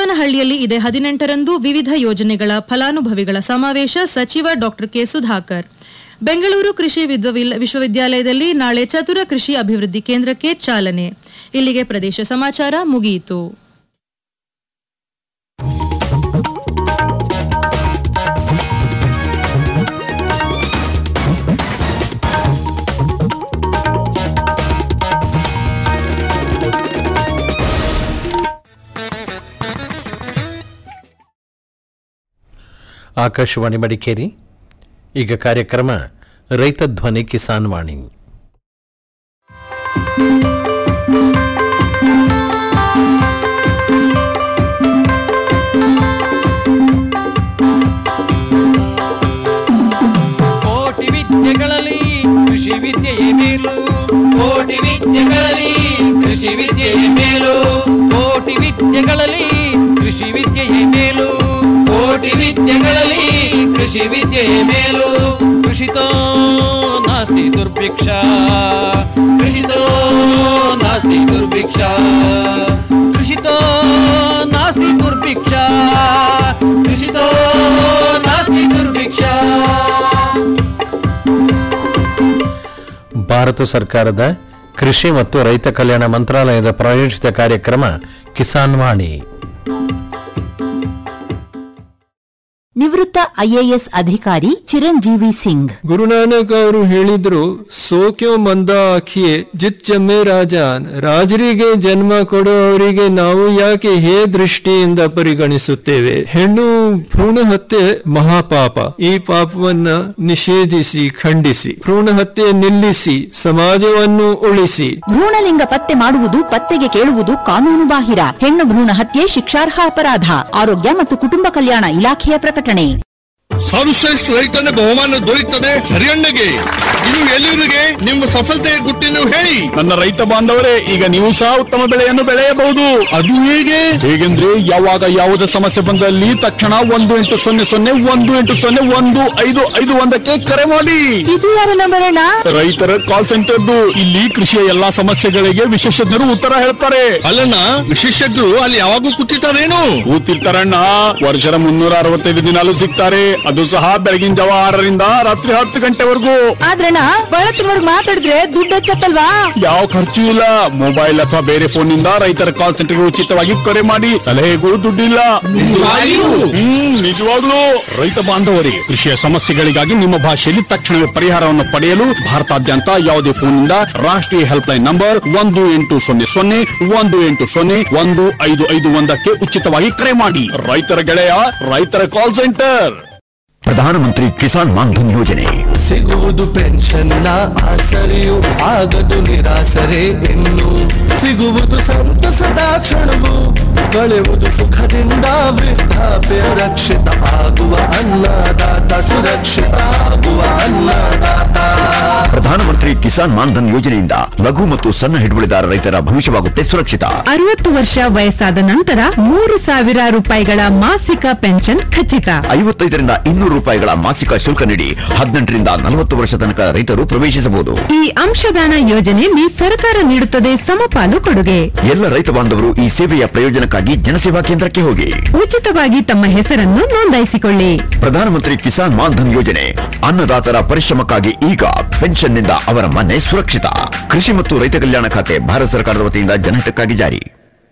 ಹರಪನಹಳ್ಳಿಯಲ್ಲಿ ಇದೇ ಹದಿನೆಂಟರಂದು ವಿವಿಧ ಯೋಜನೆಗಳ ಫಲಾನುಭವಿಗಳ ಸಮಾವೇಶ ಸಚಿವ ಡಾ ಕೆ ಸುಧಾಕರ್ ಬೆಂಗಳೂರು ಕೃಷಿ ವಿದ್ವವಿಲ್- ವಿಶ್ವವಿದ್ಯಾಲಯದಲ್ಲಿ ನಾಳೆ ಚತುರ ಕೃಷಿ ಅಭಿವೃದ್ಧಿ ಕೇಂದ್ರಕ್ಕೆ ಚಾಲನೆ ಇಲ್ಲಿಗೆ ಪ್ರದೇಶ ಸಮಾಚಾರ ಮುಗಿಯಿತು ಆಕಾಶವಾಣಿ ಮಡಿಕೇರಿ ಈಗ ಕಾರ್ಯಕ್ರಮ ರೈತ ಧ್ವನಿ ಕಿಸಾನ್ ವಾಣಿ ಕೋಟಿ ವಿದ್ಯೆಗಳಲ್ಲಿ ಕೃಷಿ ವಿದ್ಯೆಯೇ ಮೇಲು ಕೋಟಿ ವಿದ್ಯೆಗಳಲ್ಲಿ ಕೃಷಿ ವಿದ್ಯೆಯೇ ಮೇಲು ಕೋಟಿ ವಿದ್ಯೆಗಳಲ್ಲಿ ಕೃಷಿ ವಿದ್ಯೆಯೇ ಮೇಲು ಕೋಟಿ ವಿದ್ಯೆಗಳಲ್ಲಿ ಕೃಷಿ ವಿದ್ಯೆಯೇ ಮೇಲು ಕೃಷಿತೋ ನಾಸ್ತಿ ದುರ್ಭಿಕ್ಷ ಕೃಷಿತೋ ನಾಸ್ತಿ ದುರ್ಭಿಕ್ಷ ಕೃಷಿತೋ ನಾಸ್ತಿ ದುರ್ಭಿಕ್ಷ ಕೃಷಿತೋ ನಾಸ್ತಿ ದುರ್ಭಿಕ್ಷ ಭಾರತ ಸರ್ಕಾರದ ಕೃಷಿ ಮತ್ತು ರೈತ ಕಲ್ಯಾಣ ಮಂತ್ರಾಲಯದ ಪ್ರಾಯೋಜಿತ ಕಾರ್ಯಕ್ರಮ ಕಿಸಾನ್ ವಾಣಿ ನಿವೃತ್ತ ಐಎಎಸ್ ಅಧಿಕಾರಿ ಚಿರಂಜೀವಿ ಸಿಂಗ್ ಗುರುನಾನಕ್ ಅವರು ಹೇಳಿದ್ರು ಸೋಕ್ಯೋ ಮಂದ ಆಖಿಯೇ ಜಿತ್ ಜಮ್ಮೆ ರಾಜಾನ್ ರಾಜರಿಗೆ ಜನ್ಮ ಕೊಡೋ ಅವರಿಗೆ ನಾವು ಯಾಕೆ ಹೇ ದೃಷ್ಟಿಯಿಂದ ಪರಿಗಣಿಸುತ್ತೇವೆ ಹೆಣ್ಣು ಭ್ರೂಣ ಹತ್ಯೆ ಮಹಾಪಾಪ ಈ ಪಾಪವನ್ನ ನಿಷೇಧಿಸಿ ಖಂಡಿಸಿ ಭ್ರೂಣ ಹತ್ಯೆ ನಿಲ್ಲಿಸಿ ಸಮಾಜವನ್ನು ಉಳಿಸಿ ಭ್ರೂಣಲಿಂಗ ಪತ್ತೆ ಮಾಡುವುದು ಪತ್ತೆಗೆ ಕೇಳುವುದು ಕಾನೂನು ಬಾಹಿರ ಹೆಣ್ಣು ಭ್ರೂಣ ಹತ್ಯೆ ಶಿಕ್ಷಾರ್ಹ ಅಪರಾಧ ಆರೋಗ್ಯ ಮತ್ತು ಕುಟುಂಬ ಕಲ್ಯಾಣ ಇಲಾಖೆಯ ಪ್ರಕಟಣೆ ಸರ್ವಶ್ರೇಷ್ಠ ರೈತನ ಬಹುಮಾನ ದೊರೆಯುತ್ತದೆ ಹರಿಯಣ್ಣಗೆ ಇದು ಎಲ್ಲಿವರಿಗೆ ನಿಮ್ಮ ಸಫಲತೆಯ ಗುಟ್ಟಿನ ಹೇಳಿ ನನ್ನ ರೈತ ಬಾಂಧವರೇ ಈಗ ನೀವು ಸಹ ಉತ್ತಮ ಬೆಳೆಯನ್ನು ಬೆಳೆಯಬಹುದು ಅದು ಹೇಗೆ ಹೇಗೆಂದ್ರೆ ಯಾವಾಗ ಯಾವುದೇ ಸಮಸ್ಯೆ ಬಂದಲ್ಲಿ ತಕ್ಷಣ ಒಂದು ಎಂಟು ಸೊನ್ನೆ ಸೊನ್ನೆ ಒಂದು ಎಂಟು ಸೊನ್ನೆ ಒಂದು ಐದು ಐದು ಒಂದಕ್ಕೆ ಕರೆ ಮಾಡಿ ಇದು ಯಾರ ನಂಬರ್ ಅಣ್ಣ ರೈತರ ಕಾಲ್ ಸೆಂಟರ್ದು ಇಲ್ಲಿ ಕೃಷಿಯ ಎಲ್ಲಾ ಸಮಸ್ಯೆಗಳಿಗೆ ವಿಶೇಷಜ್ಞರು ಉತ್ತರ ಹೇಳ್ತಾರೆ ಅಲ್ಲಣ್ಣ ವಿಶೇಷಜ್ಞರು ಅಲ್ಲಿ ಯಾವಾಗೂ ಕೂತಿರ್ತಾರೇನು ಕೂತಿರ್ತಾರಣ್ಣ ವರ್ಷದ ಮುನ್ನೂರ ಅರವತ್ತೈದು ದಿನಾಲು ಸಿಗ್ತಾರೆ ಅದು ಸಹ ಬೆಳಗಿನ ಜಾವ ಆರರಿಂದ ರಾತ್ರಿ ಹತ್ತು ಗಂಟೆವರೆಗೂ ಆದ್ರಣ್ಣ ಬಳತ್ತಿನವರ್ಗ್ ಮಾತಾಡಿದ್ರೆ ದುಡ್ಡು ಹೆಚ್ಚತ್ತಲ್ವಾ ಯಾವ ಖರ್ಚು ಇಲ್ಲ ಮೊಬೈಲ್ ಅಥವಾ ಬೇರೆ ಫೋನ್ ನಿಂದ ರೈತರ ಕಾಲ್ ಸೆಂಟರ್ಗೆ ಉಚಿತವಾಗಿ ಕರೆ ಮಾಡಿ ಸಲಹೆಗೂ ದುಡ್ಡಿಲ್ಲ ನಿಜವಾಗಿಯೂ? ಹ್ಮ್ ನಿಜವಾಗ್ಲೂ ರೈತ ಬಾಂಧವರೇ ಕೃಷಿಯ ಸಮಸ್ಯೆಗಳಿಗಾಗಿ ನಿಮ್ಮ ಭಾಷೆಯಲ್ಲಿ ತಕ್ಷಣವೇ ಪರಿಹಾರವನ್ನು ಪಡೆಯಲು ಭಾರತಾದ್ಯಂತ ಯಾವುದೇ ಫೋನ್ನಿಂದ ರಾಷ್ಟ್ರೀಯ ಹೆಲ್ಪ್ ಲೈನ್ ನಂಬರ್ ಒಂದು ಎಂಟು ಸೊನ್ನೆ ಸೊನ್ನೆ ಒಂದು ಎಂಟು ಸೊನ್ನೆ ಒಂದು ಐದು ಐದು ಒಂದಕ್ಕೆ ಉಚಿತವಾಗಿ ಕರೆ ಮಾಡಿ ರೈತರ ಗೆಳೆಯ ರೈತರ ಕಾಲ್ ಸೆಂಟರ್ ಪ್ರಧಾನಮಂತ್ರಿ ಕಿಸಾನ್ ಮಾನ್ಧನ್ ಯೋಜನೆ ಸಿಗುವುದು ಪೆನ್ಷನ್ನ ಆಸರೆಯು ಆಗದು ನಿರಾಸರೆ ಇನ್ನು ಸಿಗುವುದು ಸಂತಸದ ಕ್ಷಣವು ಕಳೆಯುವುದು ಸುಖದಿಂದ ವೃದ್ಧಾಪ್ಯ ರಕ್ಷಿತ ಆಗುವ ಅನ್ನದಾತ ಸುರಕ್ಷಿತ ಆಗುವ ಅನ್ನದಾತ ಪ್ರಧಾನಮಂತ್ರಿ ಕಿಸಾನ್ ಮಾನ್ಧನ್ ಯೋಜನೆಯಿಂದ ಲಘು ಮತ್ತು ಸಣ್ಣ ಹಿಡುವಳಿದಾರ ರೈತರ ಭವಿಷ್ಯವಾಗುತ್ತೆ ಸುರಕ್ಷಿತ ಅರವತ್ತು ವರ್ಷ ವಯಸ್ಸಾದ ನಂತರ ಮೂರು ಸಾವಿರ ರೂಪಾಯಿಗಳ ಮಾಸಿಕ ಪೆನ್ಷನ್ ಖಚಿತ ಐವತ್ತೈದರಿಂದ ಇನ್ನೂರು ರೂಪಾಯಿಗಳ ಮಾಸಿಕ ಶುಲ್ಕ ನೀಡಿ ಹದಿನೆಂಟರಿಂದ ನಲವತ್ತು ವರ್ಷ ತನಕ ರೈತರು ಪ್ರವೇಶಿಸಬಹುದು ಈ ಅಂಶದಾನ ಯೋಜನೆಯಲ್ಲಿ ಸರ್ಕಾರ ನೀಡುತ್ತದೆ ಸಮಪಾಲು ಕೊಡುಗೆ ಎಲ್ಲ ರೈತ ಬಾಂಧವರು ಈ ಸೇವೆಯ ಪ್ರಯೋಜನಕ್ಕಾಗಿ ಜನಸೇವಾ ಕೇಂದ್ರಕ್ಕೆ ಹೋಗಿ ಉಚಿತವಾಗಿ ತಮ್ಮ ಹೆಸರನ್ನು ನೋಂದಾಯಿಸಿಕೊಳ್ಳಿ ಪ್ರಧಾನಮಂತ್ರಿ ಕಿಸಾನ್ ಮಾನ್ಧನ್ ಯೋಜನೆ ಅನ್ನದಾತರ ಪರಿಶ್ರಮಕ್ಕಾಗಿ ಈಗ ಪೆನ್ಷನ್ನಿಂದ ಅವರ ಮನೆ ಸುರಕ್ಷಿತ ಕೃಷಿ ಮತ್ತು ರೈತ ಕಲ್ಯಾಣ ಖಾತೆ ಭಾರತ ಸರ್ಕಾರದ ವತಿಯಿಂದ ಜನಹಿತಕ್ಕಾಗಿ ಜಾರಿ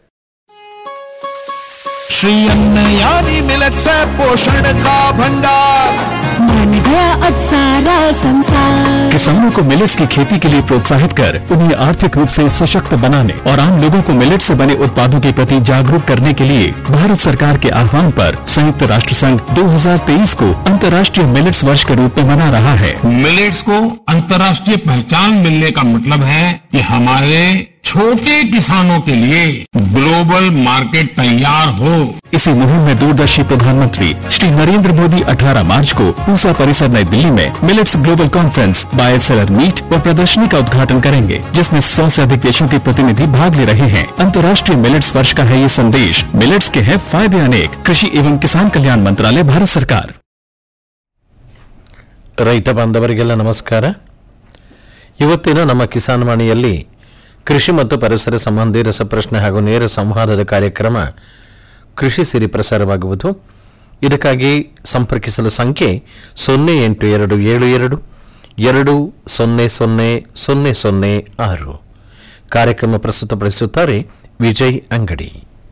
श्री अन्न यानी मिलत से पोषण का भंडार बन गया अब सारा संसार किसानों को मिलेट्स की खेती के लिए प्रोत्साहित कर उन्हें आर्थिक रूप से सशक्त बनाने और आम लोगों को मिलेट से बने उत्पादों के प्रति जागरूक करने के लिए भारत सरकार के आह्वान पर संयुक्त राष्ट्र संघ 2023 को अंतर्राष्ट्रीय मिलेट्स वर्ष के रूप में मना रहा है मिलेट्स को अंतर्राष्ट्रीय पहचान मिलने का मतलब है कि हमारे छोटे किसानों के लिए ग्लोबल मार्केट तैयार हो इसी मुहिम में दूरदर्शी प्रधानमंत्री श्री नरेंद्र मोदी 18 मार्च को पूसा परिसर नई दिल्ली में millets global conference buy seller meet व प्रदर्शनी का उद्घाटन करेंगे जिसमें 100 से अधिक देशों के प्रतिनिधि भाग ले रहे हैं अंतर्राष्ट्रीय मिलेट्स वर्ष का है ये संदेश मिलेट्स के हैं फायदे अनेक कृषि एवं किसान कल्याण मंत्रालय भारत सरकार ರೈತ ಬಾಂಧವರಿಗೆಲ್ಲ ನಮಸ್ಕಾರ ಇವತ್ತಿನ ನಮ್ಮ ಕಿಸಾನ್ ವಾಣಿಯಲ್ಲಿ ಕೃಷಿ ಮತ್ತು ಪರಿಸರ ಸಂಬಂಧಿ ರಸಪ್ರಶ್ನೆ ಹಾಗೂ ನೇರ ಸಂವಾದದ ಕಾರ್ಯಕ್ರಮ ಕೃಷಿ ಸಿರಿ ಪ್ರಸಾರವಾಗುವುದು ಇದಕ್ಕಾಗಿ ಸಂಪರ್ಕಿಸಲು ಸಂಖ್ಯೆ ಸೊನ್ನೆ ಎಂಟು ಎರಡು ಏಳು ಎರಡು ಎರಡು ಸೊನ್ನೆ ಸೊನ್ನೆ ಸೊನ್ನೆ ಸೊನ್ನೆ ಆರು ಕಾರ್ಯಕ್ರಮ ಪ್ರಸ್ತುತಪಡಿಸುತ್ತಾರೆ ವಿಜಯ್ ಅಂಗಡಿ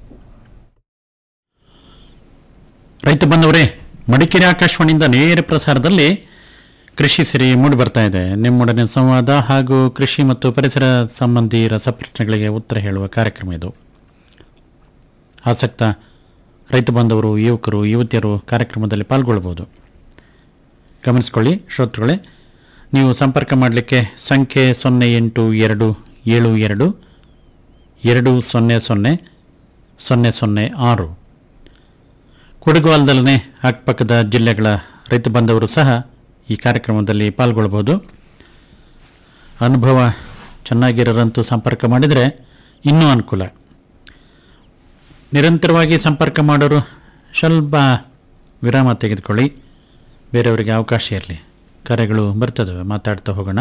ರೈತ ಬಂದವರೇ ಮಡಿಕೇರಿ ಆಕಾಶವಾಣಿಯಿಂದ ನೇರ ಪ್ರಸಾರದಲ್ಲಿ ಕೃಷಿ ಸಿರಿ ಮೂಡಿ ಬರ್ತಾ ಇದೆ ನಿಮ್ಮೊಡನೆ ಸಂವಾದ ಹಾಗೂ ಕೃಷಿ ಮತ್ತು ಪರಿಸರ ಸಂಬಂಧಿ ರಸಪ್ರಶ್ನೆಗಳಿಗೆ ಉತ್ತರ ಹೇಳುವ ಕಾರ್ಯಕ್ರಮ ಇದು ಆಸಕ್ತ ರೈತ ಬಾಂಧವರು ಯುವಕರು ಯುವತಿಯರು ಕಾರ್ಯಕ್ರಮದಲ್ಲಿ ಪಾಲ್ಗೊಳ್ಬೋದು ಗಮನಿಸ್ಕೊಳ್ಳಿ ಶ್ರೋತೃಗಳೇ ನೀವು ಸಂಪರ್ಕ ಮಾಡಲಿಕ್ಕೆ ಸಂಖ್ಯೆ ಸೊನ್ನೆ ಎಂಟು ಎರಡು ಏಳು ಎರಡು ಎರಡು ಸೊನ್ನೆ ಸೊನ್ನೆ ಸೊನ್ನೆ ಸೊನ್ನೆ ಆರು ಕೊಡಗು ಅಲ್ಲದಲ್ಲೇ ಅಕ್ಕಪಕ್ಕದ ಜಿಲ್ಲೆಗಳ ರೈತ ಬಾಂಧವರು ಸಹ ಈ ಕಾರ್ಯಕ್ರಮದಲ್ಲಿ ಪಾಲ್ಗೊಳ್ಬೋದು ಅನುಭವ ಚೆನ್ನಾಗಿರೋರಂತೂ ಸಂಪರ್ಕ ಮಾಡಿದರೆ ಇನ್ನೂ ಅನುಕೂಲ ನಿರಂತರವಾಗಿ ಸಂಪರ್ಕ ಮಾಡೋರು ಸ್ವಲ್ಪ ವಿರಾಮ ತೆಗೆದುಕೊಳ್ಳಿ ಬೇರೆಯವರಿಗೆ ಅವಕಾಶ ಇರಲಿ ಕರೆಗಳು ಬರ್ತದವೆ ಮಾತಾಡ್ತಾ ಹೋಗೋಣ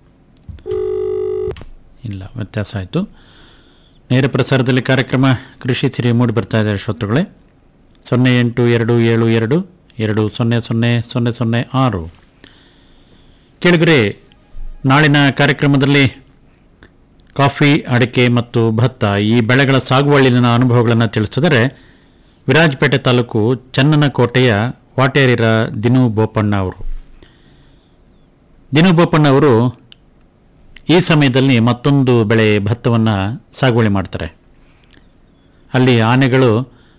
ಇಲ್ಲ ವ್ಯತ್ಯಾಸ ಆಯಿತು ನೇರ ಪ್ರಸಾರದಲ್ಲಿ ಕಾರ್ಯಕ್ರಮ ಕೃಷಿ ಸಿರಿ ಮೂಡಿ ಬರ್ತಾ ಇದೆ ಶ್ರೋತೃಗಳೇ ಸೊನ್ನೆ ಎಂಟು ಎರಡು ಏಳು ಎರಡು ಎರಡು ಸೊನ್ನೆ ಸೊನ್ನೆ ಸೊನ್ನೆ ಸೊನ್ನೆ ಆರು ಕೇಳಿದರೆ ನಾಳಿನ ಕಾರ್ಯಕ್ರಮದಲ್ಲಿ ಕಾಫಿ ಅಡಿಕೆ ಮತ್ತು ಭತ್ತ ಈ ಬೆಳೆಗಳ ಸಾಗುವಳಿನ ಅನುಭವಗಳನ್ನು ತಿಳಿಸಿದರೆ ವಿರಾಜಪೇಟೆ ತಾಲೂಕು ಚನ್ನನಕೋಟೆಯ ವಾಟೇರಿರ ದಿನು ಬೋಪಣ್ಣ ಅವರು ದಿನು ಬೋಪಣ್ಣ ಅವರು ಈ ಸಮಯದಲ್ಲಿ ಮತ್ತೊಂದು ಬೆಳೆ ಭತ್ತವನ್ನು ಸಾಗುವಳಿ ಮಾಡ್ತಾರೆ ಅಲ್ಲಿ ಆನೆಗಳು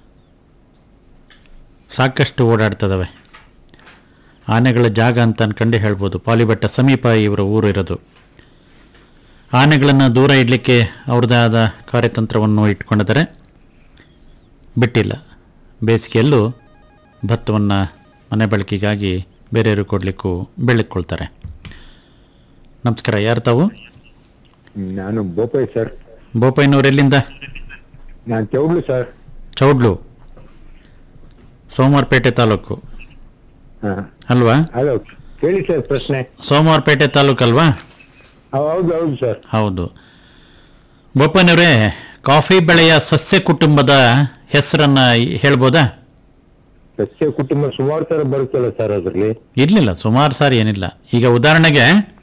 ಸಾಕಷ್ಟು ಓಡಾಡ್ತದವೆ ಆನೆಗಳ ಜಾಗ ಅಂತ ಅನ್ಕಂಡು ಹೇಳ್ಬೋದು ಪಾಲಿಬೆಟ್ಟ ಸಮೀಪ ಇವರ ಊರು ಇರೋದು ಆನೆಗಳನ್ನು ದೂರ ಇಡಲಿಕ್ಕೆ ಅವ್ರದ್ದೇ ಆದ ಕಾರ್ಯತಂತ್ರವನ್ನು ಇಟ್ಕೊಂಡಿದ್ದಾರೆ ಬಿಟ್ಟಿಲ್ಲ ಬೇಸಿಗೆಯಲ್ಲೂ ಭತ್ತವನ್ನು ಮನೆ ಬಳಕೆಗಾಗಿ ಬೇರೆಯವರು ಕೊಡಲಿಕ್ಕೂ ಬೆಳಕೊಳ್ತಾರೆ ನಮಸ್ಕಾರ ಯಾರು ತಾವು ನಾನು ಬೋಪಯ್ಯ ಸರ್ ಬೋಪಯ್ಯನವ್ರು ಎಲ್ಲಿಂದ ನಾನು ಚೌಡ್ಲು ಸರ್ ಚೌಡ್ಲು ಸೋಮವಾರಪೇಟೆ ತಾಲೂಕು ಅಲ್ವಾ ಹಲೋ ಕೇಳಿ ಸರ್ ಪ್ರಶ್ನೆ ಸೋಮವಾರಪೇಟೆ ತಾಲೂಕು ಅಲ್ವಾ ಹೌದು ಹೌದು ಸರ್ ಹೌದು ಬೋಪಯ್ಯನವರೇ ಕಾಫಿ ಬೆಳೆಯ ಸಸ್ಯ ಕುಟುಂಬದ ಹೆಸರನ್ನ ಹೇಳ್ಬೋದಾ ಸಸ್ಯ ಕುಟುಂಬ ಸುಮಾರು ತರ ಬರುತ್ತಲ್ಲ ಸರ್ ಅದರಲ್ಲಿ ಇರ್ಲಿಲ್ಲ ಸುಮಾರು ಸಾರಿ ಏನಿಲ್ಲ ಈಗ ಉದಾಹರಣೆಗೆ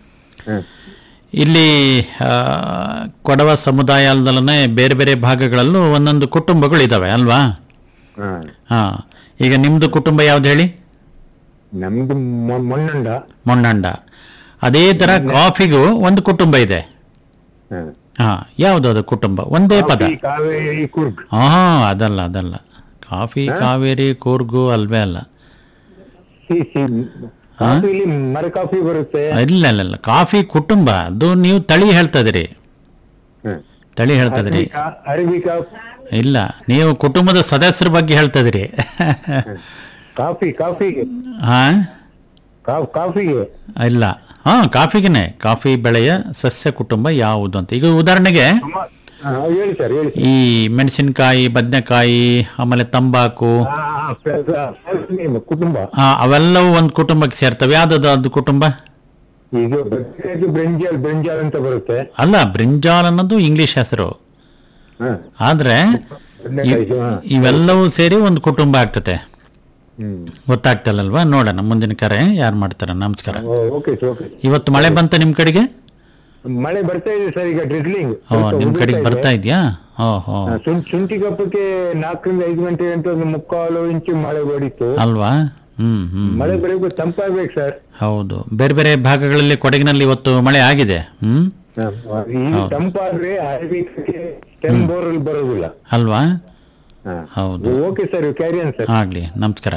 ಇಲ್ಲಿ ಆ, ಕೊಡವ ಸಮುದಾಯ ಅಲ್ದಲೇ ಬೇರೆ ಬೇರೆ ಭಾಗಗಳಲ್ಲೂ ಒಂದೊಂದು ಕುಟುಂಬಗಳು ಇದಾವೆ ಅಲ್ವಾ ಹಾ ಈಗ ನಿಮ್ದು ಕುಟುಂಬ ಯಾವ್ದು ಹೇಳಿ ನಮ್ದು ಮೊ- ಮೊನ್ನಂಡ ಮೊನ್ನಂಡ ಅದೇ ತರ ಕಾಫಿಗೂ ಒಂದು ಕುಟುಂಬ ಇದೆ ಹಾ ಯಾವ್ದು ಅದು ಕುಟುಂಬ ಒಂದೇ ಪದ ಕಾಫಿ, ಕಾವೇರಿ ಕುರ್ಗ್ ಹಾ ಅದಲ್ಲ ಅದಲ್ಲ ಕಾಫಿ ಕಾವೇರಿ ಕೂರ್ಗು ಅಲ್ವೇ ಅಲ್ಲ ಸಿ ಸಿ ಕಾಫಿಲಿ ಮರ ಕಾಫಿ ಬರುತ್ತೆ ಇಲ್ಲ ಇಲ್ಲ ಇಲ್ಲ ಕಾಫಿ ಕುಟುಂಬ ಅದು ನೀವು ತಳಿ ಹೇಳ್ತಾ ಇದೀರಿ ತಳಿ ಹೇಳ್ತಾ ಇದೀರಿ ಅರೇಬಿಕಾ ಅರೇಬಿಕಾ ಇಲ್ಲ ನೀವು ಕುಟುಂಬದ ಸದಸ್ಯರ ಬಗ್ಗೆ ಹೇಳ್ತಾ ಇದೀರಿ ಕಾಫಿ ಕಾಫಿಗೆ ಹಾ ಕಾ- ಕಾಫಿಗೆ ಇಲ್ಲ ಹಾ ಕಾಫಿಗೆನೆ ಕಾಫಿ ಬೆಳೆಯ ಸಸ್ಯ ಕುಟುಂಬ ಯಾವುದು ಅಂತ ಈಗ ಉದಾಹರಣೆಗೆ ಹಾ, ಹೇಳಿ ಸರ್ ಹೇಳಿ ಈ ಮೆಣಸಿನಕಾಯಿ ಬದನೆಕಾಯಿ ಆಮೇಲೆ ತಂಬಾಕು ಆ, ಆ, ಫ- ಫ- first name, ಕುಟುಂಬ ಆ, ಅವೆಲ್ಲವೂ ಒಂದು ಕುಟುಂಬಕ್ಕೆ ಸೇರ್ತವೆ ಯಾವ್ದು ಅದು ಕುಟುಂಬ ಇದು ಬದನೆಕಾಯಿ ಬ್ರಿಂಜಾಲ್ ಬ್ರಿಂಜಾಲ್ ಅಂತ ಬರುತ್ತೆ ಅಲ್ಲ ಬ್ರಿಂಜಾಲ್ ಅನ್ನೋದು ಇಂಗ್ಲಿಷ್ ಹೆಸರು ಹಾ. ಆದ್ರೆ ಬದನೆಕಾಯಿ, ಹಾ. ಇವೆಲ್ಲವೂ ಸೇರಿ ಒಂದು ಕುಟುಂಬ ಆಗ್ತದೆ ಹ್ಮ್ ಗೊತ್ತಾಗ್ತಲ್ಲಲ್ವಾ ನೋಡೋಣ ಮುಂದಿನ ಕರೆ ಯಾರು ಮಾಡ್ತಾರೆ ನಮಸ್ಕಾರ ಓಕೆ ಓಕೆ ಇವತ್ತು ಮಳೆ ಬಂತ ನಿಮ್ ಕಡೆಗೆ ಮಳೆ ಬರ್ತಾ ಇದೆ ಸರ್ ಈಗ ಡ್ರಿಡ್ಲಿಂಗ್ ಓ ನಿಮ್ ಕಡೆಗೆ ಬರ್ತಾ ಇದೆಯಾ ಓ ಹೋ ಶುಂಠಿ ಕಪ್ಪಕ್ಕೆ ನಾಲ್ಕರಿಂದ ಐದು ಗಂಟೆ ಗಂಟೆ ಒಂದು ಮುಕ್ಕಾಲು ಇಂಚು ಮಳೆ ಬಡಿತು ಅಲ್ವಾ ಹ್ಮ್ ಹ್ಮ್ ಮಳೆ ಬರೀಬೇಕು ತಂಪಾಗ್ಬೇಕು ಸರ್ ಹೌದು ಬೇರೆ ಬೇರೆ ಭಾಗಗಳಲ್ಲಿ ಕೊಡಗಿನಲ್ಲಿ ಇವತ್ತು ಮಳೆ ಆಗಿದೆ ಹ್ಮ್ ಈಗ ಹೌದು. ತಂಪಾದ್ರೆ ಅರಬಿಕ್ಕೆ ಸ್ಟೆಮ್ ಬೋರಲ್ಲಿ ಬರೋದಿಲ್ಲ ಅಲ್ವಾ ಹೌದು ಓಕೆ ಸರ್ ಕ್ಯಾರಿಯನ್ ಸರ್ ಆಗ್ಲಿ ನಮಸ್ಕಾರ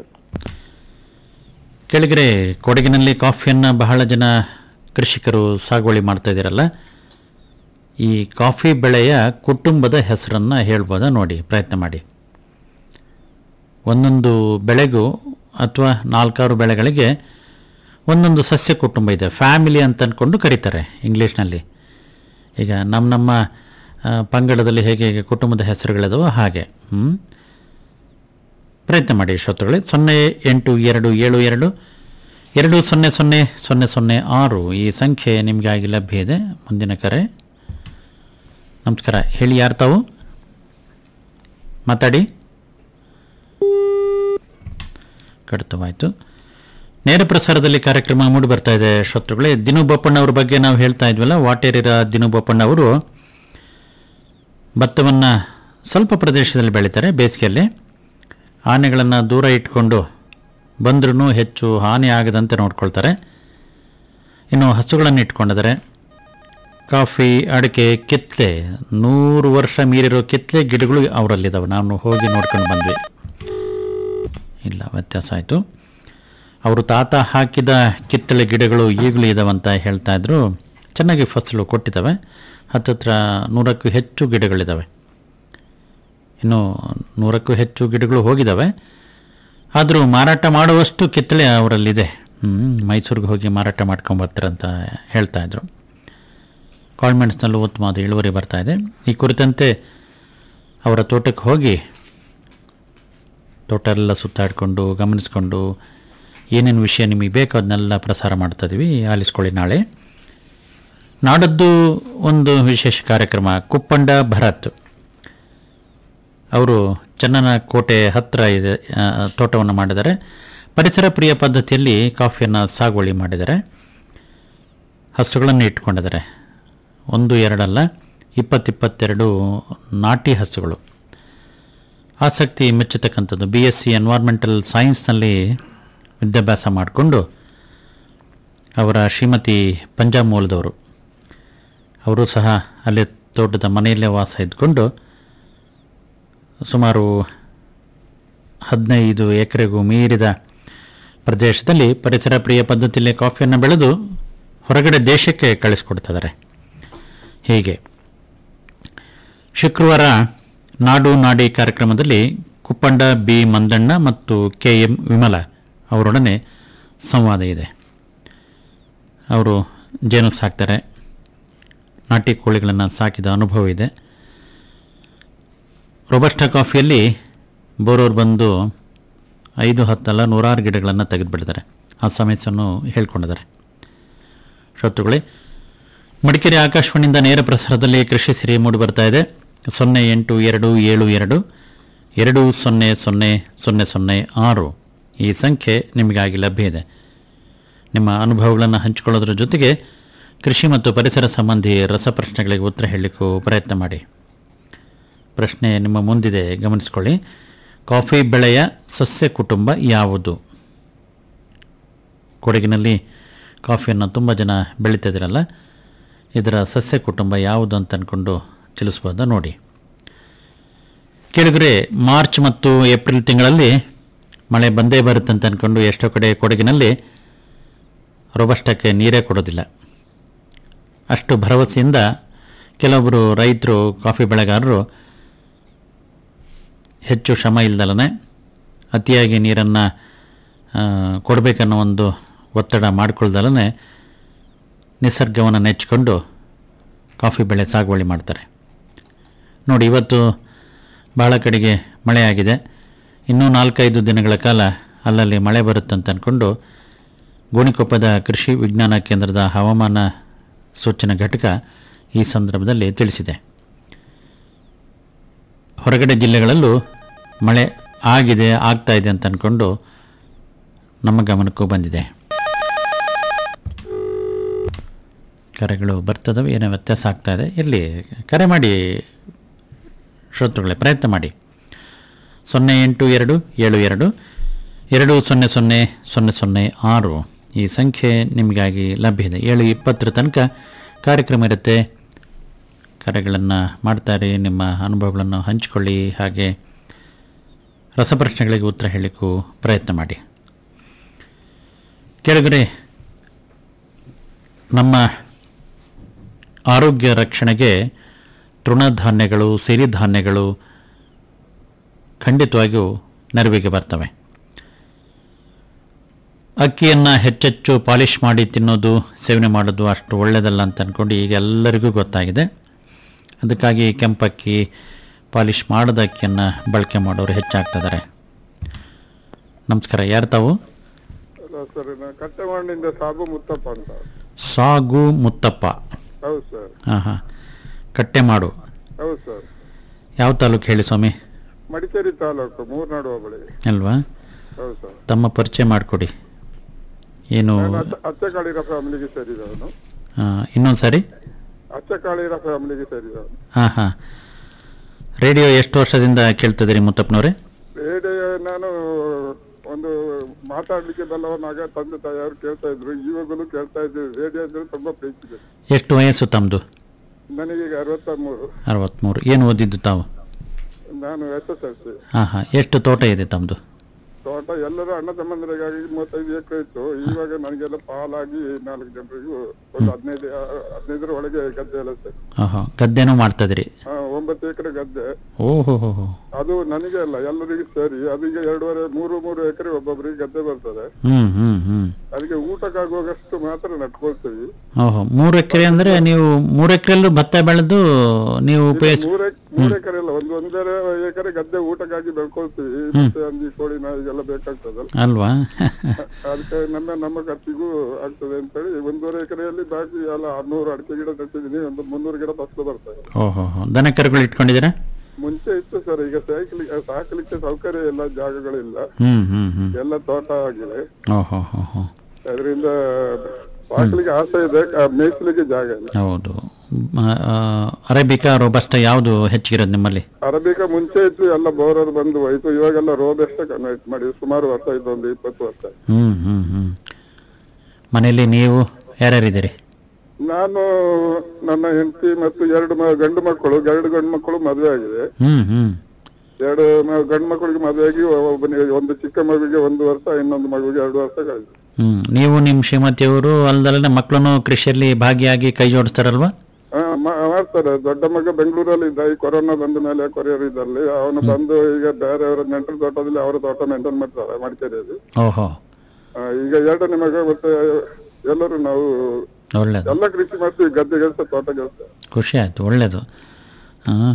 ಕೆಳಗರೆ ಕೊಡಗಿನಲ್ಲಿ ಕಾಫಿಯನ್ನ ಬಹಳ ಜನ ಕೃಷಿಕರು ಸಾಗುವಳಿ ಮಾಡ್ತಾ ಇದ್ದೀರಲ್ಲ ಈ ಕಾಫಿ ಬೆಳೆಯ ಕುಟುಂಬದ ಹೆಸರನ್ನ ಹೇಳ್ಬೋದಾ ನೋಡಿ ಪ್ರಯತ್ನ ಮಾಡಿ ಒಂದೊಂದು ಬೆಳೆಗೂ ಅಥವಾ ನಾಲ್ಕಾರು ಬೆಳೆಗಳಿಗೆ ಒಂದೊಂದು ಸಸ್ಯ ಕುಟುಂಬ ಇದೆ ಫ್ಯಾಮಿಲಿ ಅಂತ ಅಂದ್ಕೊಂಡು ಕರೀತಾರೆ ಇಂಗ್ಲೀಷ್ನಲ್ಲಿ ಈಗ ನಮ್ಮ ನಮ್ಮ ಆ, ಪಂಗಡದಲ್ಲಿ ಹೇಗೆ ಹೇಗೆ ಕುಟುಂಬದ ಹೆಸರುಗಳಿದಾವೋ ಹಾಗೆ ಹ್ಞೂ ಪ್ರಯತ್ನ ಮಾಡಿ ಶ್ರೋತೃಗಳೇ ಸೊನ್ನೆ ಎಂಟು ಎರಡು ಏಳು ಎರಡು ಎರಡು ಸೊನ್ನೆ ಸೊನ್ನೆ ಸೊನ್ನೆ ಸೊನ್ನೆ ಆರು ಈ ಸಂಖ್ಯೆ ನಿಮಗಾಗಿ ಲಭ್ಯ ಇದೆ ಮುಂದಿನ ಕರೆ ನಮಸ್ಕಾರ ಹೇಳಿ ಯಾರು ತಾವು ಮಾತಾಡಿ ಕಡಿತವಾಯಿತು ನೇರ ಪ್ರಸಾರದಲ್ಲಿ ಕಾರ್ಯಕ್ರಮ ಮೂಡಿ ಬರ್ತಾ ಇದೆ ಶ್ರೋತೃಗಳೇ ದಿನು ಬೋಪಣ್ಣ ಅವ್ರ ಬಗ್ಗೆ ನಾವು ಹೇಳ್ತಾ ಇದ್ವಲ್ಲ ವಾಟೇರಿರ ದಿನು ಬೋಪಣ್ಣ ಅವರು ಭತ್ತವನ್ನು ಸ್ವಲ್ಪ ಪ್ರದೇಶದಲ್ಲಿ ಬೆಳೀತಾರೆ ಬೇಸಿಗೆಯಲ್ಲಿ ಆನೆಗಳನ್ನು ದೂರ ಇಟ್ಕೊಂಡು ಬಂದ್ರೂ ಹೆಚ್ಚು ಹಾನಿ ಆಗದಂತೆ ನೋಡ್ಕೊಳ್ತಾರೆ ಇನ್ನು ಹಸುಗಳನ್ನು ಇಟ್ಕೊಂಡಿದ್ದಾರೆ ಕಾಫಿ ಅಡಿಕೆ ಕಿತ್ಲೆ ನೂರು ವರ್ಷ ಮೀರಿರೋ ಕಿತ್ಲೆ ಗಿಡಗಳು ಅವರಲ್ಲಿದ್ದಾವೆ ನಾನು ಹೋಗಿ ನೋಡ್ಕೊಂಡು ಬಂದ್ವಿ ಇಲ್ಲ ವ್ಯತ್ಯಾಸ ಆಯಿತು ಅವರು ತಾತ ಹಾಕಿದ ಕಿತ್ತಳೆ ಗಿಡಗಳು ಈಗಲೂ ಇದಾವಂತ ಹೇಳ್ತಾ ಇದ್ರು ಚೆನ್ನಾಗಿ ಫಸಲು ಕೊಟ್ಟಿದ್ದಾವೆ ಹತ್ತತ್ರ ನೂರಕ್ಕೂ ಹೆಚ್ಚು ಗಿಡಗಳಿದ್ದಾವೆ ಇನ್ನು ನೂರಕ್ಕೂ ಹೆಚ್ಚು ಗಿಡಗಳು ಹೋಗಿದ್ದಾವೆ ಆದರೂ ಮಾರಾಟ ಮಾಡುವಷ್ಟು ಕಿತ್ತಳೆ ಅವರಲ್ಲಿದೆ ಹ್ಮ್, ಮೈಸೂರಿಗೆ ಹೋಗಿ ಮಾರಾಟ ಮಾಡ್ಕೊಂಬರ್ತಾರಂತ ಹೇಳ್ತಾ ಇದ್ರು ಕಾಳ್ಮೆಣ್ಸ್ನಲ್ಲೂ ಉತ್ತಮವಾದ ಇಳುವರಿ ಬರ್ತಾ ಇದೆ ಈ ಕುರಿತಂತೆ ಅವರ ತೋಟಕ್ಕೆ ಹೋಗಿ ತೋಟ ಎಲ್ಲ ಸುತ್ತಾಡಿಕೊಂಡು ಗಮನಿಸ್ಕೊಂಡು ಏನೇನು ವಿಷಯ ನಿಮಗೆ ಬೇಕೋ ಅದನ್ನೆಲ್ಲ ಪ್ರಸಾರ ಮಾಡ್ತಾ ಇದೀವಿ ಆಲಿಸ್ಕೊಳ್ಳಿ ನಾಳೆ ನಾಡದ್ದು ಒಂದು ವಿಶೇಷ ಕಾರ್ಯಕ್ರಮ ಕುಪ್ಪಂಡ ಭರತ್ ಅವರು ಚನ್ನನ ಕೋಟೆ ಹತ್ತಿರ ಇದೆ ಆ, ತೋಟವನ್ನು ಮಾಡಿದ್ದಾರೆ ಪರಿಸರ ಪ್ರಿಯ ಪದ್ಧತಿಯಲ್ಲಿ ಕಾಫಿಯನ್ನು ಸಾಗುವಳಿ ಮಾಡಿದ್ದಾರೆ ಹಸುಗಳನ್ನು ಇಟ್ಕೊಂಡಿದ್ದಾರೆ ಒಂದು ಎರಡಲ್ಲ ಇಪ್ಪತ್ತಿಪ್ಪತ್ತೆರಡು ನಾಟಿ ಹಸುಗಳು ಆಸಕ್ತಿ ಮೆಚ್ಚತಕ್ಕಂಥದ್ದು ಬಿ ಎಸ್ ಸಿ ಎನ್ವೈರ್ಮೆಂಟಲ್ ಸೈನ್ಸ್ನಲ್ಲಿ ವಿದ್ಯಾಭ್ಯಾಸ ಮಾಡಿಕೊಂಡು ಅವರ ಶ್ರೀಮತಿ ಪಂಜಾಬ್ ಮೂಲದವರು ಅವರು ಸಹ ಅಲ್ಲಿ ತೋಟದ ಮನೆಯಲ್ಲೇ ವಾಸ ಇದ್ಕೊಂಡು ಸುಮಾರು ಹದಿನೈದು ಎಕರೆಗೂ ಮೀರಿದ ಪ್ರದೇಶದಲ್ಲಿ ಪರಿಸರ ಪ್ರಿಯ ಪದ್ಧತಿಯಲ್ಲಿ ಕಾಫಿಯನ್ನು ಬೆಳೆದು ಹೊರಗಡೆ ದೇಶಕ್ಕೆ ಕಳಿಸ್ಕೊಡ್ತಿದ್ದಾರೆ ಹೀಗೆ ಶುಕ್ರವಾರ ನಾಡು ನಾಡಿ ಕಾರ್ಯಕ್ರಮದಲ್ಲಿ ಕುಪ್ಪಂಡ ಬಿ ಮಂದಣ್ಣ ಮತ್ತು ಕೆ ಎಂ ವಿಮಲ ಅವರೊಡನೆ ಸಂವಾದ ಇದೆ ಅವರು ಜೇನು ಸಾಕ್ತಾರೆ ನಾಟಿ ಕೋಳಿಗಳನ್ನು ಸಾಕಿದ ಅನುಭವ ಇದೆ ರೊಬಸ್ಟಾ ಕಾಫಿಯಲ್ಲಿ ಬೋರೋರು ಬಂದು ಐದು ಹತ್ತಲ್ಲ ನೂರಾರು ಗಿಡಗಳನ್ನು ತೆಗೆದುಬಿಡ್ತಾರೆ ಆ ಸಮಸ್ಯೆಯನ್ನು ಹೇಳ್ಕೊಂಡಿದ್ದಾರೆ ಶ್ರೋತೃಗಳೇ ಮಡಿಕೇರಿ ಆಕಾಶವಾಣಿಯಿಂದ ನೇರ ಪ್ರಸಾರದಲ್ಲಿ ಕೃಷಿ ಸಿರಿ ಮೂಡಿ ಬರ್ತಾ ಇದೆ ಸೊನ್ನೆ ಎಂಟು ಎರಡು ಏಳು ಎರಡು ಎರಡು ಸೊನ್ನೆ ಸೊನ್ನೆ ಸೊನ್ನೆ ಸೊನ್ನೆ ಆರು ಈ ಸಂಖ್ಯೆ ನಿಮಗಾಗಿ ಲಭ್ಯ ಇದೆ ನಿಮ್ಮ ಅನುಭವಗಳನ್ನು ಹಂಚಿಕೊಳ್ಳೋದ್ರ ಜೊತೆಗೆ ಕೃಷಿ ಮತ್ತು ಪರಿಸರ ಸಂಬಂಧಿ ರಸಪ್ರಶ್ನೆಗಳಿಗೆ ಉತ್ತರ ಹೇಳಲಿಕ್ಕೂ ಪ್ರಯತ್ನ ಮಾಡಿ ಪ್ರಶ್ನೆ ನಿಮ್ಮ ಮುಂದಿದೆ ಗಮನಿಸ್ಕೊಳ್ಳಿ ಕಾಫಿ ಬೆಳೆಯ ಸಸ್ಯ ಕುಟುಂಬ ಯಾವುದು ಕೊಡಗಿನಲ್ಲಿ ಕಾಫಿಯನ್ನು ತುಂಬ ಜನ ಬೆಳೀತಿದ್ದೀರಲ್ಲ ಇದರ ಸಸ್ಯ ಕುಟುಂಬ ಯಾವುದು ಅಂತ ಅಂದ್ಕೊಂಡು ತಿಳಿಸ್ಬೋದಾ ನೋಡಿ ಕೆಳಗರೆ ಮಾರ್ಚ್ ಮತ್ತು ಏಪ್ರಿಲ್ ತಿಂಗಳಲ್ಲಿ ಮಳೆ ಬಂದೇ ಬರುತ್ತೆ ಅಂತ ಅಂದ್ಕೊಂಡು ಎಷ್ಟೋ ಕಡೆ ಕೊಡಗಿನಲ್ಲಿ ರೊಬಸ್ಟಕ್ಕೆ ನೀರೇ ಕೊಡೋದಿಲ್ಲ ಅಷ್ಟು ಭರವಸೆಯಿಂದ ಕೆಲವೊಬ್ಬರು ರೈತರು ಕಾಫಿ ಬೆಳೆಗಾರರು ಹೆಚ್ಚು ಶ್ರಮ ಇಲ್ದಲನೆ ಅತಿಯಾಗಿ ನೀರನ್ನು ಕೊಡಬೇಕನ್ನೋ ಒಂದು ಒತ್ತಡ ಮಾಡಿಕೊಳ್ದಲನೆ ನಿಸರ್ಗವನ್ನು ನೆಚ್ಚಿಕೊಂಡು ಕಾಫಿ ಬೆಳೆ ಸಾಗುವಳಿ ಮಾಡ್ತಾರೆ ನೋಡಿ ಇವತ್ತು ಭಾಳ ಕಡೆಗೆ ಮಳೆಯಾಗಿದೆ ಇನ್ನೂ ನಾಲ್ಕೈದು ದಿನಗಳ ಕಾಲ ಅಲ್ಲಲ್ಲಿ ಮಳೆ ಬರುತ್ತಂತ ಅಂದ್ಕೊಂಡು ಗೋಣಿಕೊಪ್ಪದ ಕೃಷಿ ವಿಜ್ಞಾನ ಕೇಂದ್ರದ ಹವಾಮಾನ ಸೂಚನಾ ಘಟಕ ಈ ಸಂದರ್ಭದಲ್ಲಿ ತಿಳಿಸಿದೆ ಹೊರಗಡೆ ಜಿಲ್ಲೆಗಳಲ್ಲೂ ಮಳೆ ಆಗಿದೆ ಆಗ್ತಾ ಇದೆ ಅಂತ ಅಂದ್ಕೊಂಡು ನಮ್ಮ ಗಮನಕ್ಕೂ ಬಂದಿದೆ ಕರೆಗಳು ಬರ್ತದವೆ ಏನೋ ವ್ಯತ್ಯಾಸ ಆಗ್ತಾ ಇದೆ ಇಲ್ಲಿ ಕರೆ ಮಾಡಿ ಶ್ರೋತೃಗಳೇ ಪ್ರಯತ್ನ ಮಾಡಿ ಸೊನ್ನೆ ಎಂಟು ಎರಡು ಏಳು ಎರಡು ಎರಡು ಸೊನ್ನೆ ಸೊನ್ನೆ ಸೊನ್ನೆ ಸೊನ್ನೆ ಆರು ಈ ಸಂಖ್ಯೆ ನಿಮಗಾಗಿ ಲಭ್ಯ ಇದೆ ಏಳು ಇಪ್ಪತ್ತರ ತನಕ ಕಾರ್ಯಕ್ರಮ ಇರುತ್ತೆ ಕರೆಗಳನ್ನು ಮಾಡ್ತಾರೆ ನಿಮ್ಮ ಅನುಭವಗಳನ್ನು ಹಂಚಿಕೊಳ್ಳಿ ಹಾಗೆ ರಸಪ್ರಶ್ನೆಗಳಿಗೆ ಉತ್ತರ ಹೇಳಲಿಕ್ಕೂ ಪ್ರಯತ್ನ ಮಾಡಿ ಕೆಳಗಡೆ ನಮ್ಮ ಆರೋಗ್ಯ ರಕ್ಷಣೆಗೆ ತೃಣಧಾನ್ಯಗಳು ಸಿರಿಧಾನ್ಯಗಳು ಖಂಡಿತವಾಗಿಯೂ ನೆರವಿಗೆ ಬರ್ತವೆ ಅಕ್ಕಿಯನ್ನು ಹೆಚ್ಚೆಚ್ಚು ಪಾಲಿಷ್ ಮಾಡಿ ತಿನ್ನೋದು ಸೇವನೆ ಮಾಡೋದು ಅಷ್ಟು ಒಳ್ಳೆಯದಲ್ಲ ಅಂತ ಅಂದ್ಕೊಂಡು ಈಗ ಎಲ್ಲರಿಗೂ ಗೊತ್ತಾಗಿದೆ ಅದಕ್ಕಾಗಿ ಕೆಂಪಕ್ಕಿ ಪಾಲಿಷ್ ಮಾಡದ ಅಕ್ಕಿಯನ್ನು ಬಳಕೆ ಮಾಡೋರು ಹೆಚ್ಚಾಗ್ತಿದ್ದಾರೆ ನಮಸ್ಕಾರ ಯಾರು ತಾವು ಸರ್ ನಾನು ಕಟ್ಟೆಮಾಡಿನಿಂದ ಸಾಬು ಮುತ್ತಪ್ಪ ಅಂತ ಸಾಗು ಮುತ್ತಪ್ಪ ಹೌದು ಸರ್ ಹಾಂ ಹಾಂ ಕಟ್ಟೆ ಮಾಡು ಹೌದು ಸರ್ ಯಾವ ತಾಲೂಕು ಹೇಳಿ ಸ್ವಾಮಿ ಮಡಿಕೇರಿ ತಾಲೂಕು ಮೂರ್ನಾಡು ಹೋಬಳಿ ಅಲ್ವಾ ಹೌದು ಸರ್ ತಮ್ಮ ಪರಿಚಯ ಮಾಡಿಕೊಡಿ ಏನು ನಾನು ಅಚ್ಚ ಅಚ್ಚಕಾಳಿರ ಫ್ಯಾಮಿಲಿಗೆ ಸೇರಿದವನು ಇನ್ನೊಂದು ಸಾರಿ ಅಚ್ಚಕಾಳಿರ ಫ್ಯಾಮಿಲಿಗೆ ಸೇರಿದವನು ಹಾಂ ಹಾಂ ರೇಡಿಯೋ ಎಷ್ಟು ವರ್ಷದಿಂದ ಕೇಳ್ತಿದ್ದೀರಿ ಮುತ್ತಪ್ಪನವ್ರೆ ರೇಡಿಯೋ ನಾನು ಒಂದು ಮಾತಾಡ್ಲಿಕ್ಕೆ ಬಲ್ಲವನಾಗ ತಂದೆ ತಾಯಿಯವರು ಕೇಳ್ತಾ ಇದ್ರು ಇವಾಗಲೂ ಕೇಳ್ತಾ ಇದ್ದೀವಿ ರೇಡಿಯೋ ಅಂದ್ರೆ ತುಂಬಾ ಪ್ರೀತಿ ಇದೆ ಎಷ್ಟು ವಯಸ್ಸು ತಮ್ಮದು ನನಗೆ ಈಗ ಅರವತ್ತ ಮೂರು ಅರವತ್ತ್ಮೂರು ಏನು ಓದಿದ್ದು ತಾವು ನಾನು ಎಸ್ ಎಸ್ ಎಲ್ ಸಿ ಹಾಂ ಹಾಂ ಎಷ್ಟು ತೋಟ ಇದೆ ತಮ್ಮದು ತೋಟ ಎಲ್ಲರೂ ಅಣ್ಣ ತಮ್ಮಂದರಿಗಾಗಿ ಮೂವತ್ತೈದು ಎಕರೆ ಇತ್ತು ಇವಾಗ ನನಗೆಲ್ಲ ಪಾಲಾಗಿ ನಾಲ್ಕು ಜನರಿಗೂ ಒಂದು ಹದಿನೈದು ಹದಿನೈದರ ಒಳಗೆ ಗದ್ದೆ ಎಲ್ಲ ಸರ್ ಹಾಂ ಗದ್ದೆನೂ ಮಾಡ್ತಾಯಿದ್ರಿ ಆ, ಒಂಬತ್ತು ಎಕರೆ ಗದ್ದೆ ಓಹೋ ಹೋ ಹೋ ಅದು ನನಗೆ ಅಲ್ಲ ಎಲ್ಲರಿಗೂ ಸೇರಿ ಅದೀಗ ಎರಡೂವರೆ ಮೂರು ಮೂರು ಎಕರೆ ಒಬ್ಬೊಬ್ಬರಿಗೆ ಗದ್ದೆ ಬರ್ತದೆ ಹ್ಞೂ ಹ್ಞೂ ಹ್ಞೂ ಅದಕ್ಕೆ ಊಟಕ್ಕಾಗುವಷ್ಟು ಮಾತ್ರ ನಟ್ಕೊಳ್ತೀವಿ ಓಹೋ ಮೂರು ಎಕರೆ ಅಂದರೆ ನೀವು ಮೂರು ಎಕರೆಲ್ಲೂ ಭತ್ತ ಬೆಳೆದು ನೀವು ಉಪಯೋಗಿಸ್ ಮೂರ್ ಎಕ್- ಮೂರ್ ಎಕರೆ ಇಲ್ಲ ಒಂದು ಒಂದೂವರೆ ಎಕರೆ ಗದ್ದೆ ಊಟಕ್ಕಾಗಿ ಬೆಳ್ಕೊಳ್ತೀವಿ ಮತ್ತೆ ಹಂದಿ ಕೋಳಿ ನಾಯಿಗೆಲ್ಲ ಬೇಕಾಗ್ತದಲ್ಲ ಅಲ್ವಾ ಅದಕ್ಕೆ ನಮ್ಮ ನಮ್ಮ ಖರ್ಚಿಗೂ ಆಗ್ತದೆ ಅಂತೇಳಿ ಒಂದೂವರೆ ಎಕರೆಯಲ್ಲಿ ಬಾಕಿ ಎಲ್ಲ ಆರ್ನೂರು ಅಡಿಕೆ ಗಿಡ ನೆಟ್ಟಿದ್ದೀನಿ ಒಂದು ಮುನ್ನೂರು ಗಿಡ ಫಸಲು ಬರ್ತದೆ ಓಹೋ ಹೋ ದನ ಕರುಗಳು ಇಟ್ಕೊಂಡಿದ್ದೀರಾ ಮುಂಚೆ ಇತ್ತು ಸರ್ ಈಗ ಸಾಯ್ಕಲಿಕ್ಕೆ ಸಾಕಲಿಕ್ಕೆ ಸೌಕರ್ಯ ಇಲ್ಲ ಜಾಗಗಳಿಲ್ಲ ಹ್ಞೂ ಹ್ಞೂ ಹ್ಞೂ ಎಲ್ಲ ತೋಟ ಆಗಿದೆ ಓಹೋ ಹೋ ಹೋ ಅದರಿಂದ ಸಾಕಲಿಕ್ಕೆ ಆಸೆ ಇದೆ ಆ, ಮೇಯ್ಸ್ಲಿಕ್ಕೆ ಜಾಗ ಇಲ್ಲ ಹೌದು ಮ- ಆ, ಅರೇಬಿಕಾ ರೋಬಸ್ಟ ಯಾವುದು ಹೆಚ್ಚಿಗಿರೋದು ನಿಮ್ಮಲ್ಲಿ ಅರಬಿಕ ಮುಂಚೆ ಇತ್ತು ಎಲ್ಲ ಬೋರರ್ ಬಂದು ಹೋಯ್ತು ಇವಾಗೆಲ್ಲ ರೋಬೆಸ್ಟ್ ಕನ್ವರ್ಟ್ ಮಾಡಿ ಸುಮಾರು ವರ್ಷ ಇತ್ತು ಒಂದು ಇಪ್ಪತ್ತು ವರ್ಷ ಹ್ಞೂ ಹ್ಞೂ ಹ್ಞೂ ಮನೆಯಲ್ಲಿ ನೀವು ಯಾರ್ಯಾರಿದ್ದೀರಿ ನಾನು ನನ್ನ ಹೆಂಡತಿ ಮತ್ತು ಎರಡು ಮ- ಗಂಡು ಮಕ್ಕಳು ಎರಡು ಗಂಡು ಮಕ್ಕಳು ಮದುವೆ ಆಗಿದೆ ಹ್ಞೂ ಹ್ಞೂ ಎರಡು ಮ- ಗಂಡು ಮಕ್ಕಳಿಗೆ ಮದುವೆ ಆಗಿ ಒಬ್ಬನಿಗೆ ಒಂದು ಚಿಕ್ಕ ಮಗುವಿಗೆ ಒಂದು ವರ್ಷ ಇನ್ನೊಂದು ಮಗುವಿಗೆ ಎರಡು ವರ್ಷ ಕಳೆದು ಹ್ಞೂ ನೀವು ನಿಮ್ಮ ಶ್ರೀಮತಿಯವರು ಅಲ್ದಲ್ಲೇ ಮಕ್ಕಳನ್ನು ಕೃಷಿಯಲ್ಲಿ ಭಾಗಿಯಾಗಿ ಕೈ ಜೋಡಿಸ್ತಾರಲ್ವಾ ಆ, ಮ- ಮಾಡ್ತಾರೆ ದೊಡ್ಡ ಮಗ ಬೆಂಗಳೂರಲ್ಲಿ ಇದ್ದ ಈ ಕೊರೋನಾ ಬಂದ ಮೇಲೆ ಕೊರಿಯರ್ ಇದ್ದಲ್ಲಿ ಅವನು ಬಂದು ಈಗ ಬೇರೆಯವರ ನೆಂಟರ ತೋಟದಲ್ಲಿ ಅವರ ತೋಟ ಮೇಂಟೈನ್ ಮಾಡ್ತಾರೆ ಮಡಿಕೇರಿಯಲ್ಲಿ ಓಹೋ ಆ, ಈಗ ಎರಡನೇ ಮಗ ಮತ್ತೆ ಎಲ್ಲರೂ ನಾವು ಒಳ್ಳೇದು ಎಲ್ಲ ಕೃಷಿ ಮಾಡ್ತೀವಿ ಗದ್ದೆ ಕೆಲಸ ತೋಟ ಕೆಲಸ ಖುಷಿ ಆಯಿತು ಒಳ್ಳೆಯದು ಹಾಂ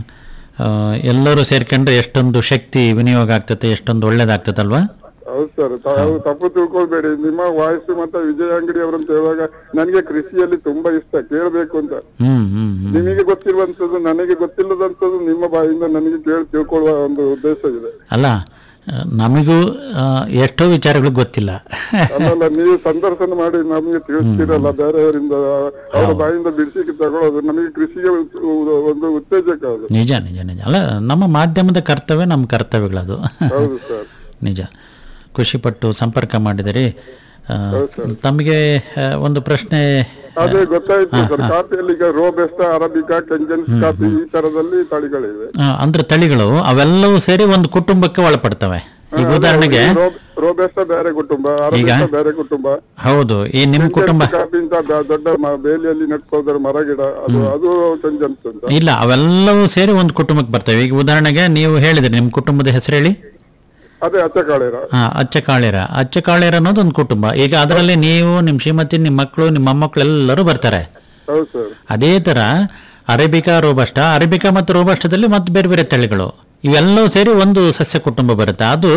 ಎಲ್ಲರೂ ಸೇರ್ಕೊಂಡ್ರೆ ಎಷ್ಟೊಂದು ಶಕ್ತಿ ವಿನಿಯೋಗ ಆಗ್ತದೆ ಎಷ್ಟೊಂದು ಒಳ್ಳೇದಾಗ್ತದಲ್ವಾ ಹೌದು ಸರ್ ತಾವು ತಪ್ಪು ತಿಳ್ಕೊಳ್ಬೇಡಿ ನಿಮ್ಮ ವಾಯ್ಸ್ ಮತ್ತೆ ವಿಜಯ ಅಂಗಡಿ ಅವರಂತ ಹೇಳುವಾಗ ನನಗೆ ಕೃಷಿಯಲ್ಲಿ ತುಂಬಾ ಇಷ್ಟ ಕೇಳಬೇಕು ಅಂತ ಹ್ಞೂ ಹ್ಞೂ ಹ್ಞೂ ನಿಮಗೆ ಗೊತ್ತಿರುವಂತದ್ದು ನನಗೆ ಗೊತ್ತಿಲ್ಲದಂತದ್ದು ನಿಮ್ಮ ಬಾಯಿಂದ ನನಗೆ ಕೇಳಿ ತಿಳ್ಕೊಳ್ಳುವ ಒಂದು ಉದ್ದೇಶ ಇದೆ ಅಲ್ಲ ಆ, ನಮಗೂ ಆ, ಎಷ್ಟೋ ವಿಚಾರಗಳು ಗೊತ್ತಿಲ್ಲ ಅಲ್ಲಲ್ಲ ನೀವು ಸಂದರ್ಶನ ಮಾಡಿ ನಮಗೆ ತಿಳಿಸ್ತೀರಲ್ಲ ಬೇರೆಯವರಿಂದ ಅವರ ಬಾಯಿಂದ ಬಿಡಿಸಿಕ್ಕೆ ತಗೊಳ್ಳೋದು ನಮಗೆ ಕೃಷಿಗೆ ಉ- ಒಂದು ಉತ್ತೇಜಕ ಅದು ನಿಜ ನಿಜ ನಿಜ ಅಲ್ಲ ನಮ್ಮ ಮಾಧ್ಯಮದ ಕರ್ತವ್ಯ ನಮ್ಮ ಕರ್ತವ್ಯಗಳದು ಹೌದು ಸರ್ ನಿಜ ಖುಷಿಪಟ್ಟು ಸಂಪರ್ಕ ಮಾಡಿದಿರಿ ಆ, ತಮಗೆ ಆ, ಒಂದು ಪ್ರಶ್ನೆ ಅದೇ ಗೊತ್ತಾಯ್ತು ಸರ್ ಕಾಫಿಯಲ್ಲಿ ಈಗ ರೋಬೆಸ್ಟ ಅರಬಿಕಾ ಕೆಂಜನ್ಸ್ ಕಾಫಿ ಈ ತರದಲ್ಲಿ ತಳಿಗಳಿವೆ ಆ, ಅಂದ್ರೆ ತಳಿಗಳು ಅವೆಲ್ಲವೂ ಸೇರಿ ಒಂದು ಕುಟುಂಬಕ್ಕೆ ಒಳಪಡ್ತವೆ ಈಗ ಉದಾಹರಣೆಗೆ ರೋಬೆಸ್ಟ ಬೇರೆ ಕುಟುಂಬ ಅರಬಿಕಾ ಬೇರೆ ಕುಟುಂಬ ಹೌದು ಈ ನಿಮ್ಮ ಕುಟುಂಬ ಕಾಫಿ ಅಂತ ದೊ- ದೊಡ್ಡ ಮ- ಬೇಲಿಯಲ್ಲಿ ನೆಟ್ಕೋದ್ರ ಮರ ಗಿಡ ಅದು ಅದು ಕೆಂಜನ್ಸ್ ಅಂತ ಇಲ್ಲ ಅವೆಲ್ಲವೂ ಸೇರಿ ಒಂದು ಕುಟುಂಬಕ್ಕೆ ಬರ್ತವೆ ಈಗ ಉದಾಹರಣೆಗೆ ನೀವು ಹೇಳಿದ್ರಿ ನಿಮ್ಮ ಕುಟುಂಬದ ಹೆಸರು ಹೇಳಿ ಅದೇ ಅಚ್ಚಕಾಳೇರ ಹಾ ಅಚ್ಚಕಾಳೇರ ಅಚ್ಚಕಾಳೇರ ಅನ್ನೋದು ಒಂದು ಕುಟುಂಬ ಈಗ ಅದರಲ್ಲಿ ನೀವು ನಿಮ್ಮ ಶ್ರೀಮತಿ ನಿಮ್ಮ ಮಕ್ಕಳು ನಿಮ್ಮ ಮೊಮ್ಮಕ್ಕಳು ಎಲ್ಲರೂ ಬರ್ತಾರೆ ಹೌದು ಸರ್ ಅದೇ ತರ ಅರೇಬಿಕಾ ರೋಬಸ್ಟ ಅರೇಬಿಕಾ ಮತ್ತು ರೋಬಸ್ಟದಲ್ಲಿ ಮತ್ತೆ ಬೇರೆ ಬೇರೆ ತಳಿಗಳು ಇವೆಲ್ಲವೂ ಸೇರಿ ಒಂದು ಸಸ್ಯ ಕುಟುಂಬ ಬರುತ್ತೆ ಅದು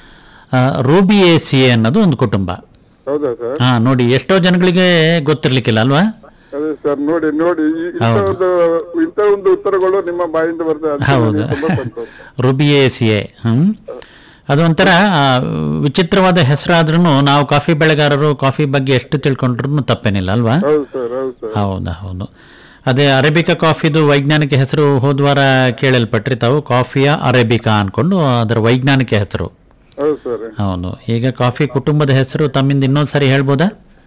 ರೂಬಿಯೇಸಿಯೆ ಅನ್ನೋದು ಒಂದು ಕುಟುಂಬ ಹೌದಾ ಸರ್ ಹಾ ನೋಡಿ ಎಷ್ಟೋ ಜನಗಳಿಗೆ ಗೊತ್ತಿರ್ಲಿಕ್ಕಿಲ್ಲ ಅಲ್ವಾ ಅದೇ ಸರ್ ನೋಡಿ ನೋಡಿ ಈ- ಇಂಥ ಹೌದು. ಒಂದು ಇಂಥ ಒಂದು ಉತ್ತರಗಳು ನಿಮ್ಮ ಬಾಯಿಂದ ಬರ್ತದೆ ಅದಕ್ಕೆ ಹೌದು ನನಗೆ ತುಂಬಾ ಸಂತೋಷ ರುಬಿಯೇಸಿಯೆ ಹ್ಮ್ ಅದೊಂಥರ ಆ, ವಿಚಿತ್ರವಾದ ಹೆಸರಾದ್ರೂ ನಾವು ಕಾಫಿ ಬೆಳೆಗಾರರು ಕಾಫಿ ಬಗ್ಗೆ ಎಷ್ಟು ತಿಳ್ಕೊಂಡ್ರು ತಪ್ಪೇನಿಲ್ಲ ಅಲ್ವಾ ಹೌದು ಸರ್ ಹೌದು ಸರ್ ಹೌದಾ ಹೌದು ಅದೇ ಅರೇಬಿಕಾ ಕಾಫಿದು ವೈಜ್ಞಾನಿಕ ಹೆಸರು ಹೋದ್ವಾರ ಕೇಳಲ್ಪಟ್ರಿ ತಾವು ಕಾಫಿಯ ಅರೇಬಿಕಾ ಅನ್ಕೊಂಡು ಅದರ ವೈಜ್ಞಾನಿಕ ಹೆಸರು ಹೌದು ಸರ್ ಹೌದು ಈಗ ಕಾಫಿ ಕುಟುಂಬದ ಹೆಸರು ತಮ್ಮಿಂದ ಇನ್ನೊಂದು ಸರಿ ಹೇಳ್ಬೋದಾ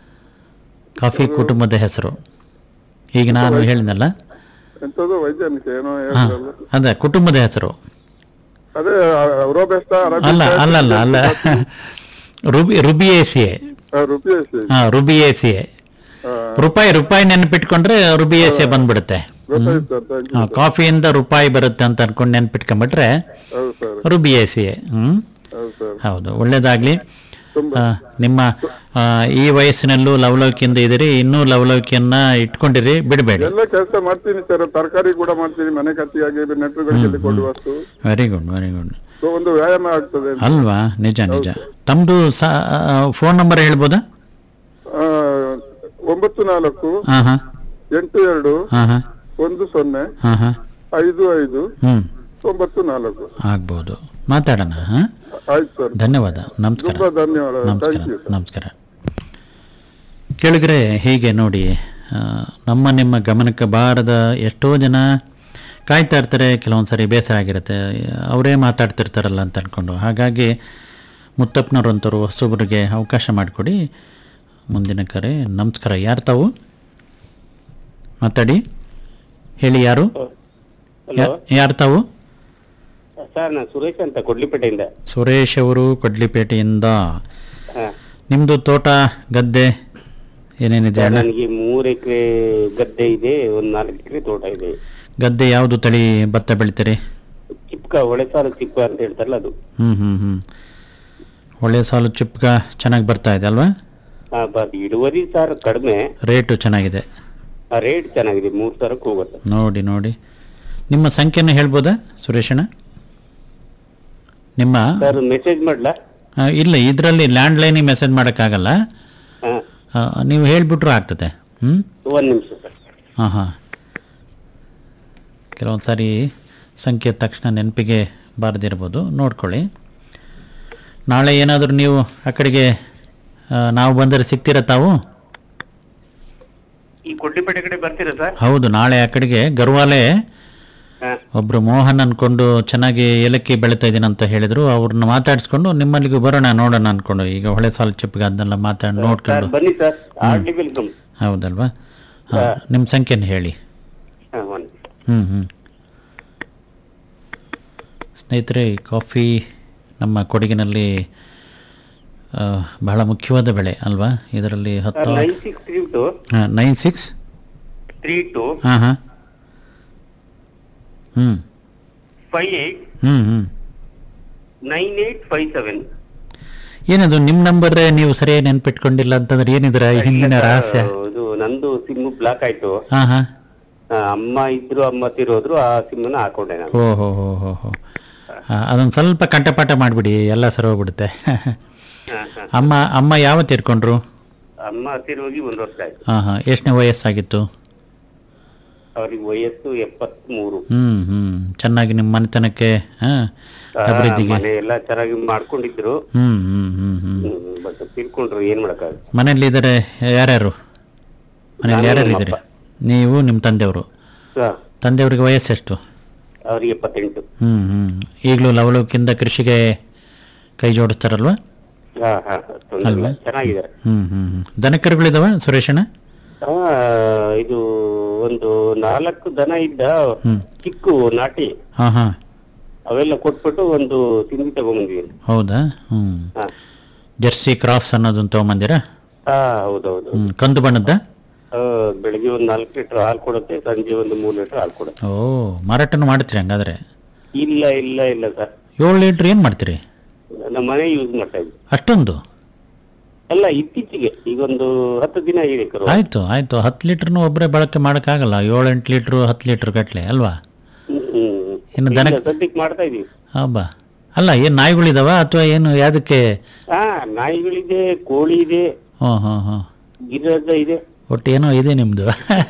ಕಾಫಿ ಕುಟುಂಬದ ಹೆಸರು ಈಗ ನಾನು ಹೇಳಿದ್ನಲ್ಲ ಎಂತದ್ದು ವೈಜ್ಞಾನಿಕ ಏನೋ ಹಾ ಹೇಳಿದ್ರಲ್ಲ ಅದೇ ಕುಟುಂಬದ ಹೆಸರು ಅದೇ ರೋಬೆಸ್ಟ ಅಲ್ಲ ಅಲ್ಲ ಅಲ್ಲ ಅಲ್ಲ ರುಬಿ ರುಬಿಯೇಸಿಯೆ ರುಪಿಯೇಸಿ ಹಾ ರುಬಿಯೇಸಿಯೆ ರೂಪಾಯಿ ರೂಪಾಯಿ ನೆನ್ಪಿಟ್ಕೊಂಡ್ರೆ ರುಬಿಯೇಸಿಯೆ ಬಂದ್ಬಿಡುತ್ತೆ ಗೊತ್ತಾಯ್ತು ಸರ್ ಥ್ಯಾಂಕ್ ಯು ಹಾ, ಕಾಫಿಯಿಂದ ರೂಪಾಯಿ ಬರುತ್ತೆ ಅಂತ ಅನ್ಕೊಂಡು ನೆನ್ಪಿಟ್ಕೊಂಡ್ಬಿಟ್ರೆ ಹೌದು ಸರ್ ರುಬಿಯೇಸಿಯೆ ಹ್ಮ್ ಹೌದು ಸರ್ ಹೌದು ಒಳ್ಳೇದಾಗ್ಲಿ ಆ, ನಿಮ್ಮ ಆ, ಈ ವಯಸ್ಸಿನಲ್ಲೂ ಲವಲವಿಕೆಯಿಂದ ಇದ್ದೀರಿ ಇನ್ನೂ ಲವಲವಿಕೆಯನ್ನ ಇಟ್ಕೊಂಡಿರಿ ಬಿಡಬೇಡಿ ಎಲ್ಲ ಕೆಲಸ ಮಾಡ್ತೀನಿ ಸರ್ ತರಕಾರಿ ಕೂಡ ಮಾಡ್ತೀನಿ ಮನೆ ಖರ್ಚಿಗಾಗಿ ನೆಂಟರುಗಳಿಗೆ ಕೊಡುವಷ್ಟು very good very good so ಒಂದು ವ್ಯಾಯಾಮ ಆಗ್ತದೆ ಅಂತ. ಅಲ್ವಾ ನಿಜ ನಿಜ ತಮ್ಮದು ಫೋನ್ ನಂಬರ್ ಹೇಳ್ಬೋದಾ ಆ, ಒಂಬತ್ತು ನಾಲ್ಕು ಹಾ ಹಾ ಎಂಟು ಎರಡು ಹಾ ಹಾ ಒಂದು ಸೊನ್ನೆ ಹಾ ಹಾ ಐದು ಐದು ಹ್ಮ್ ಒಂಬತ್ತು ನಾಲ್ಕು ಆಗ್ಬೋದು ಮಾತಾಡೋಣ ಹಾ ಆಯ್ತು ಸರ್ ಧನ್ಯವಾದ ನಮಸ್ಕಾರ ತುಂಬಾ ಧನ್ಯವಾದ ನಮಸ್ಕಾರ ಥ್ಯಾಂಕ್ ಯು ನಮಸ್ಕಾರ ಕೇಳಿದ್ರೆ ಹೀಗೆ ನೋಡಿ ಆ, ನಮ್ಮ ನಿಮ್ಮ ಗಮನಕ್ಕೆ ಬಾರದ ಎಷ್ಟೋ ಜನ ಕಾಯ್ತಾ ಇರ್ತಾರೆ ಕೆಲವೊಂದು ಸಾರಿ ಬೇಸರ ಆಗಿರುತ್ತೆ ಅವರೇ ಮಾತಾಡ್ತಿರ್ತಾರಲ್ಲ ಅಂತ ಅಂದ್ಕೊಂಡು ಹಾಗಾಗಿ ಮುತ್ತಪ್ಪನವ್ರಂಥವ್ರು ಹೊಸೊಬ್ಬರಿಗೆ ಅವಕಾಶ ಮಾಡಿಕೊಡಿ ಮುಂದಿನ ಕರೆ ನಮಸ್ಕಾರ ಯಾರು ತಾವು ಮಾತಾಡಿ ಹೇಳಿ ಯಾರು ಯಾ- ಯಾರು ತಾವು ಸರ್ ನಾನು ಸುರೇಶ್ ಅಂತ ಕೊಡ್ಲಿಪೇಟೆಯಿಂದ ಸುರೇಶ್ ಅವರು ಕೊಡ್ಲಿಪೇಟೆಯಿಂದ ಹಾ. ನಿಮ್ಮದು ತೋಟ ಗದ್ದೆ ಏನೇನಿದೆ ಸರ್, ಅಣ್ಣ ನನಗೆ ಮೂರ್ ಎಕರೆ ಗದ್ದೆ ಇದೆ ಒಂದ್ ನಾಲ್ಕು ಎಕರೆ ತೋಟ ಇದೆ ಗದ್ದೆ ಯಾವುದು ತಳಿ ಭತ್ತ ಬೆಳಿತೀರಿ ಚಿಪ್ಕ ಒಳೆಸಾಲು ಚಿಪ್ಕ ಅಂತ ಹೇಳ್ತಾರಲ್ಲ ಅದು ಹ್ಞೂ ಹ್ಞೂ ಹ್ಞೂ ಒಳ್ಳೆ ಸಾಲು ಚಿಪ್ಕ ಚೆನ್ನಾಗಿ ಬರ್ತಾ ಇದೆ ಅಲ್ವಾ ಆ, ಬಟ್ ಇಳುವರಿ ಸರ್ ಕಡಿಮೆ ರೇಟು ಚೆನ್ನಾಗಿದೆ ಆ ರೇಟ್ ಚೆನ್ನಾಗಿದೆ ಮೂರ್ ಸಾವಿರಕ್ಕೆ ಹೋಗುತ್ತೆ ನೋಡಿ ನೋಡಿ ನಿಮ್ಮ ಸಂಖ್ಯೆನ ಹೇಳ್ಬೋದಾ ಸುರೇಶಣ್ಣ ನಿಮ್ಮ ಸರ್ ಮೆಸೇಜ್ ಮಾಡ್ಲಾ ಆ, ಇಲ್ಲ ಇದರಲ್ಲಿ ಲ್ಯಾಂಡ್ಲೈನಿಗೆ ಮೆಸೇಜ್ ಮಾಡೋಕ್ಕಾಗಲ್ಲ ಹಾ ಆ, ನೀವು ಹೇಳಿಬಿಟ್ರು ಆಗ್ತದೆ ಹ್ಞೂ ಒಂದ್ ನಿಮಿಷ ಸರ್ ಹಾಂ ಹಾಂ ಕೆಲವೊಂದು ಸಾರಿ ಸಂಖ್ಯೆ ತಕ್ಷಣ ನೆನಪಿಗೆ ಬಾರದಿರ್ಬೋದು ನೋಡ್ಕೊಳ್ಳಿ ನಾಳೆ ಏನಾದರೂ ನೀವು ಆ ಕಡೆಗೆ ಆ, ನಾವು ಬಂದರೆ ಸಿಗ್ತೀರಾ ತಾವು ಈ ಕೊಡ್ಲಿಪೇಟೆ ಕಡೆ ಬರ್ತೀರಾ ಸರ್ ಹೌದು ನಾಳೆ ಆ ಕಡೆಗೆ ಗರ್ವಾಲೆ ಹಾ. ಒಬ್ರು ಮೋಹನ್ ಅನ್ಕೊಂಡು ಚೆನ್ನಾಗಿ ಏಲಕ್ಕಿ ಬೆಳೀತಾ ಇದ್ದೀನಿ ಅಂತ ಹೇಳಿದ್ರು ಅವ್ರನ್ನ ಮಾತಾಡಿಸ್ಕೊಂಡು ನಿಮ್ಮಲ್ಲಿಗೂ ಬರೋಣ ನೋಡೋಣ ಅನ್ಕೊಂಡು ಈಗ ಹೊಳೆ ಸಾಲು ಚಿಪ್ಪಿಗೆ ಅದನ್ನೆಲ್ಲ ಮಾತಾಡಿ ಸರ್ ನೋಡ್ಕೊಂಡು ಬನ್ನಿ ಸರ್ ಆರ್ಡಿ ವೆಲ್ಕಮ್ ಹೌದಲ್ವಾ ಹಾಂ ನಿಮ್ಮ ಸಂಖ್ಯೆನ ಹೇಳಿ ಹಾ ಒಂದ್ ಹ್ಞೂ ಹ್ಞೂ ಸ್ನೇಹಿತರೆ ಈ ಕಾಫಿ ನಮ್ಮ ಕೊಡಗಿನಲ್ಲಿ ಆ, ಬಹಳ ಮುಖ್ಯವಾದ ಬೆಳೆ ಅಲ್ವಾ ಇದರಲ್ಲಿ ಹತ್ತು ನೈನ್ ಸಿಕ್ಸ್ ತ್ರೀ ಟು ಹಾಂ ನೈನ್ ಸಿಕ್ಸ್ ತ್ರೀ ಟು ಹಾಂ ಹಾಂ ಹ್ಞೂ ಫೈವ್ ಏಟ್ ಹ್ಞೂ ಹ್ಞೂ ನೈನ್ ಏಟ್ ಫೈವ್ ಸೆವೆನ್ ಏನದು ನಿಮ್ಮ ನಂಬರ್ ನೀವು ಸರಿಯಾಗಿ ನೆನ್ಪಿಟ್ಕೊಂಡಿಲ್ಲ ಅಂತಂದ್ರೆ ಏನಿದ್ರ ಹಿಂದಿನ ರಹಸ್ಯ ಇದು ನಂದು ಸಿಮ್ ಬ್ಲಾಕ್ ಆಯ್ತು ಹಾಂ ಹಾಂ ಆ, ಅಮ್ಮ ಇದ್ರು ಅಮ್ಮ ತಿರೋದ್ರು ಆ ಸಿಮ್ ನ ಹಾಕೊಂಡೆ ನಾನು ಓ ಹೋ ಹೋ ಹೋ ಹೋ ಅದೊಂದು ಸ್ವಲ್ಪ ಕಂಠಪಾಠ ಮಾಡಿಬಿಡಿ ಎಲ್ಲ ಸರಿ ಹೋಗ್ಬಿಡುತ್ತೆ ಹಾ, ಹಾ. ಅಮ್ಮ ಅಮ್ಮ ಯಾವ ತೀರ್ಕೊಂಡ್ರು ಅಮ್ಮ ತಿರುಗಿ ಒಂದ್ ವರ್ಷ ಆಯ್ತು ಹಾಂ ಹಾಂ ಎಷ್ಟನೇ ವಯಸ್ಸಾಗಿತ್ತು ಅವ್ರಿಗೆ ವಯಸ್ಸು ಎಪ್ಪತ್ತ್ ಮೂರು ಹ್ಮ್ ಹ್ಮ್ ಚೆನ್ನಾಗಿ ನಿಮ್ಮ ಮನೆತನಕ್ಕೆ ಹಾಂ ಅಭಿವೃದ್ಧಿಗೆ ಮನೆ ಎಲ್ಲ ಚೆನ್ನಾಗಿ ಮಾಡ್ಕೊಂಡಿದ್ರು ಹ್ಮ್ ಹ್ಮ್ ಹ್ಮ್ ಹ್ಮ್ ಬಟ್ ತಿರ್ಕೊಂಡ್ರು ಏನ್ ಮಾಡಕ್ಕಾಗ ಮನೆಯಲ್ಲಿ ಇದ್ದಾರೆ ಯಾರ್ಯಾರು ಮನೇಲಿ ನಾನು, ಯಾರ್ಯಾರು ನಮ್ಮ ಇದ್ದೀರಿ ನೀವು ನಿಮ್ಮ ತಂದೆಯವರು ತಂದೆಯವ್ರಿಗೆ ವಯಸ್ಸೆಷ್ಟು ಅವ್ರಿಗೆ ಎಪ್ಪತ್ತೆಂಟು ಹ್ಮ್ ಹ್ಮ್ ಈಗಲೂ ಲವಲವಿಕೆಯಿಂದ ಕೃಷಿಗೆ ಕೈ ಜೋಡಿಸ್ತಾರಲ್ವಾ ಹಾ ಹಾ ತೊಂದ್ರೆ ಇಲ್ಲ ಅಲ್ವಾ? ಚೆನ್ನಾಗಿದ್ದಾರೆ ಹ್ಮ್ ಹ್ಮ್ ಹ್ಮ್ ದನಕರುಗಳಿದಾವ ಸುರೇಶಣ್ಣ ಆ, ಇದು ಒಂದು ನಾಲ್ಕು ದನ ಇದ್ದ ಹ್ಮ್. ಚಿಕ್ಕು ನಾಟಿ ಹಾ ಹಾ ಅವೆಲ್ಲ ಕೊಟ್ಬಿಟ್ಟು ಒಂದು ತಿಂಡಿ ತಗೊಂಬಂದ್ವಿ ಹೌದಾ ಹ್ಮ್ ಹಾ. ಜರ್ಸಿ ಕ್ರಾಸ್ ಅನ್ನೋದನ್ನ ತಗೊಂಬಂದಿರಾ ಹಾ ಹೌದೌದು ಹ್ಮ್ ಕಂದು ಬಣ್ಣದ್ದ ಆ, ಬೆಳಿಗ್ಗೆ ಒಂದು ನಾಲ್ಕು ಲೀಟರ್ ಹಾಲು ಕೊಡುತ್ತೆ ಸಂಜೆ ಒಂದು ಮೂರು ಲೀಟರ್ ಹಾಲು ಕೊಡುತ್ತೆ ಓ ಮಾರಾಟನೂ ಮಾಡ್ತೀರಿ ಹಂಗಾದ್ರೆ ಇಲ್ಲ ಇಲ್ಲ ಇಲ್ಲ ಸರ್ ಏಳು ಲೀಟ್ರ್ ಏನು ಮಾಡ್ತೀರಿ ನಮ್ಮ ಮನೆ ಯೂಸ್ ಮಾಡ್ತಾ ಇದ್ವಿ ಅಷ್ಟೊಂದು ಅಲ್ಲ ಇತ್ತೀಚೆಗೆ ಈಗ ಒಂದು ಹತ್ತು ದಿನ ಆಗಿದೆ ಕರು ಆಯ್ತು ಆಯ್ತು ಹತ್ತು ಲೀಟ್ರ್ನು ಒಬ್ಬರೇ ಬಳಕೆ ಮಾಡೋಕ್ಕಾಗಲ್ಲ ಏಳು ಎಂಟು ಲೀಟ್ರು ಹತ್ತು ಲೀಟ್ರ್ ಗಟ್ಲೆ ಅಲ್ವಾ ಹ್ಮ್ ಇನ್ನು ದನ ಇಲ್ಲ, ಸದ್ಯಕ್ಕೆ ಮಾಡ್ತಾ ಇದೀವಿ ಹಬ್ಬ ಅಲ್ಲ ಏನು ನಾಯಿಗಳಿದಾವ ಅಥವಾ ಏನು ಯಾವುದಕ್ಕೆ ಹಾ ನಾಯಿಗಳಿದೆ ಕೋಳಿ ಇದೆ ಹ್ಞೂ ಹ್ಞೂ ಹ್ಞೂ ಗಿರಿರಾಜ ಇದೆ ಒಟ್ಟು ಏನೋ ಇದೆ ನಿಮ್ಮದು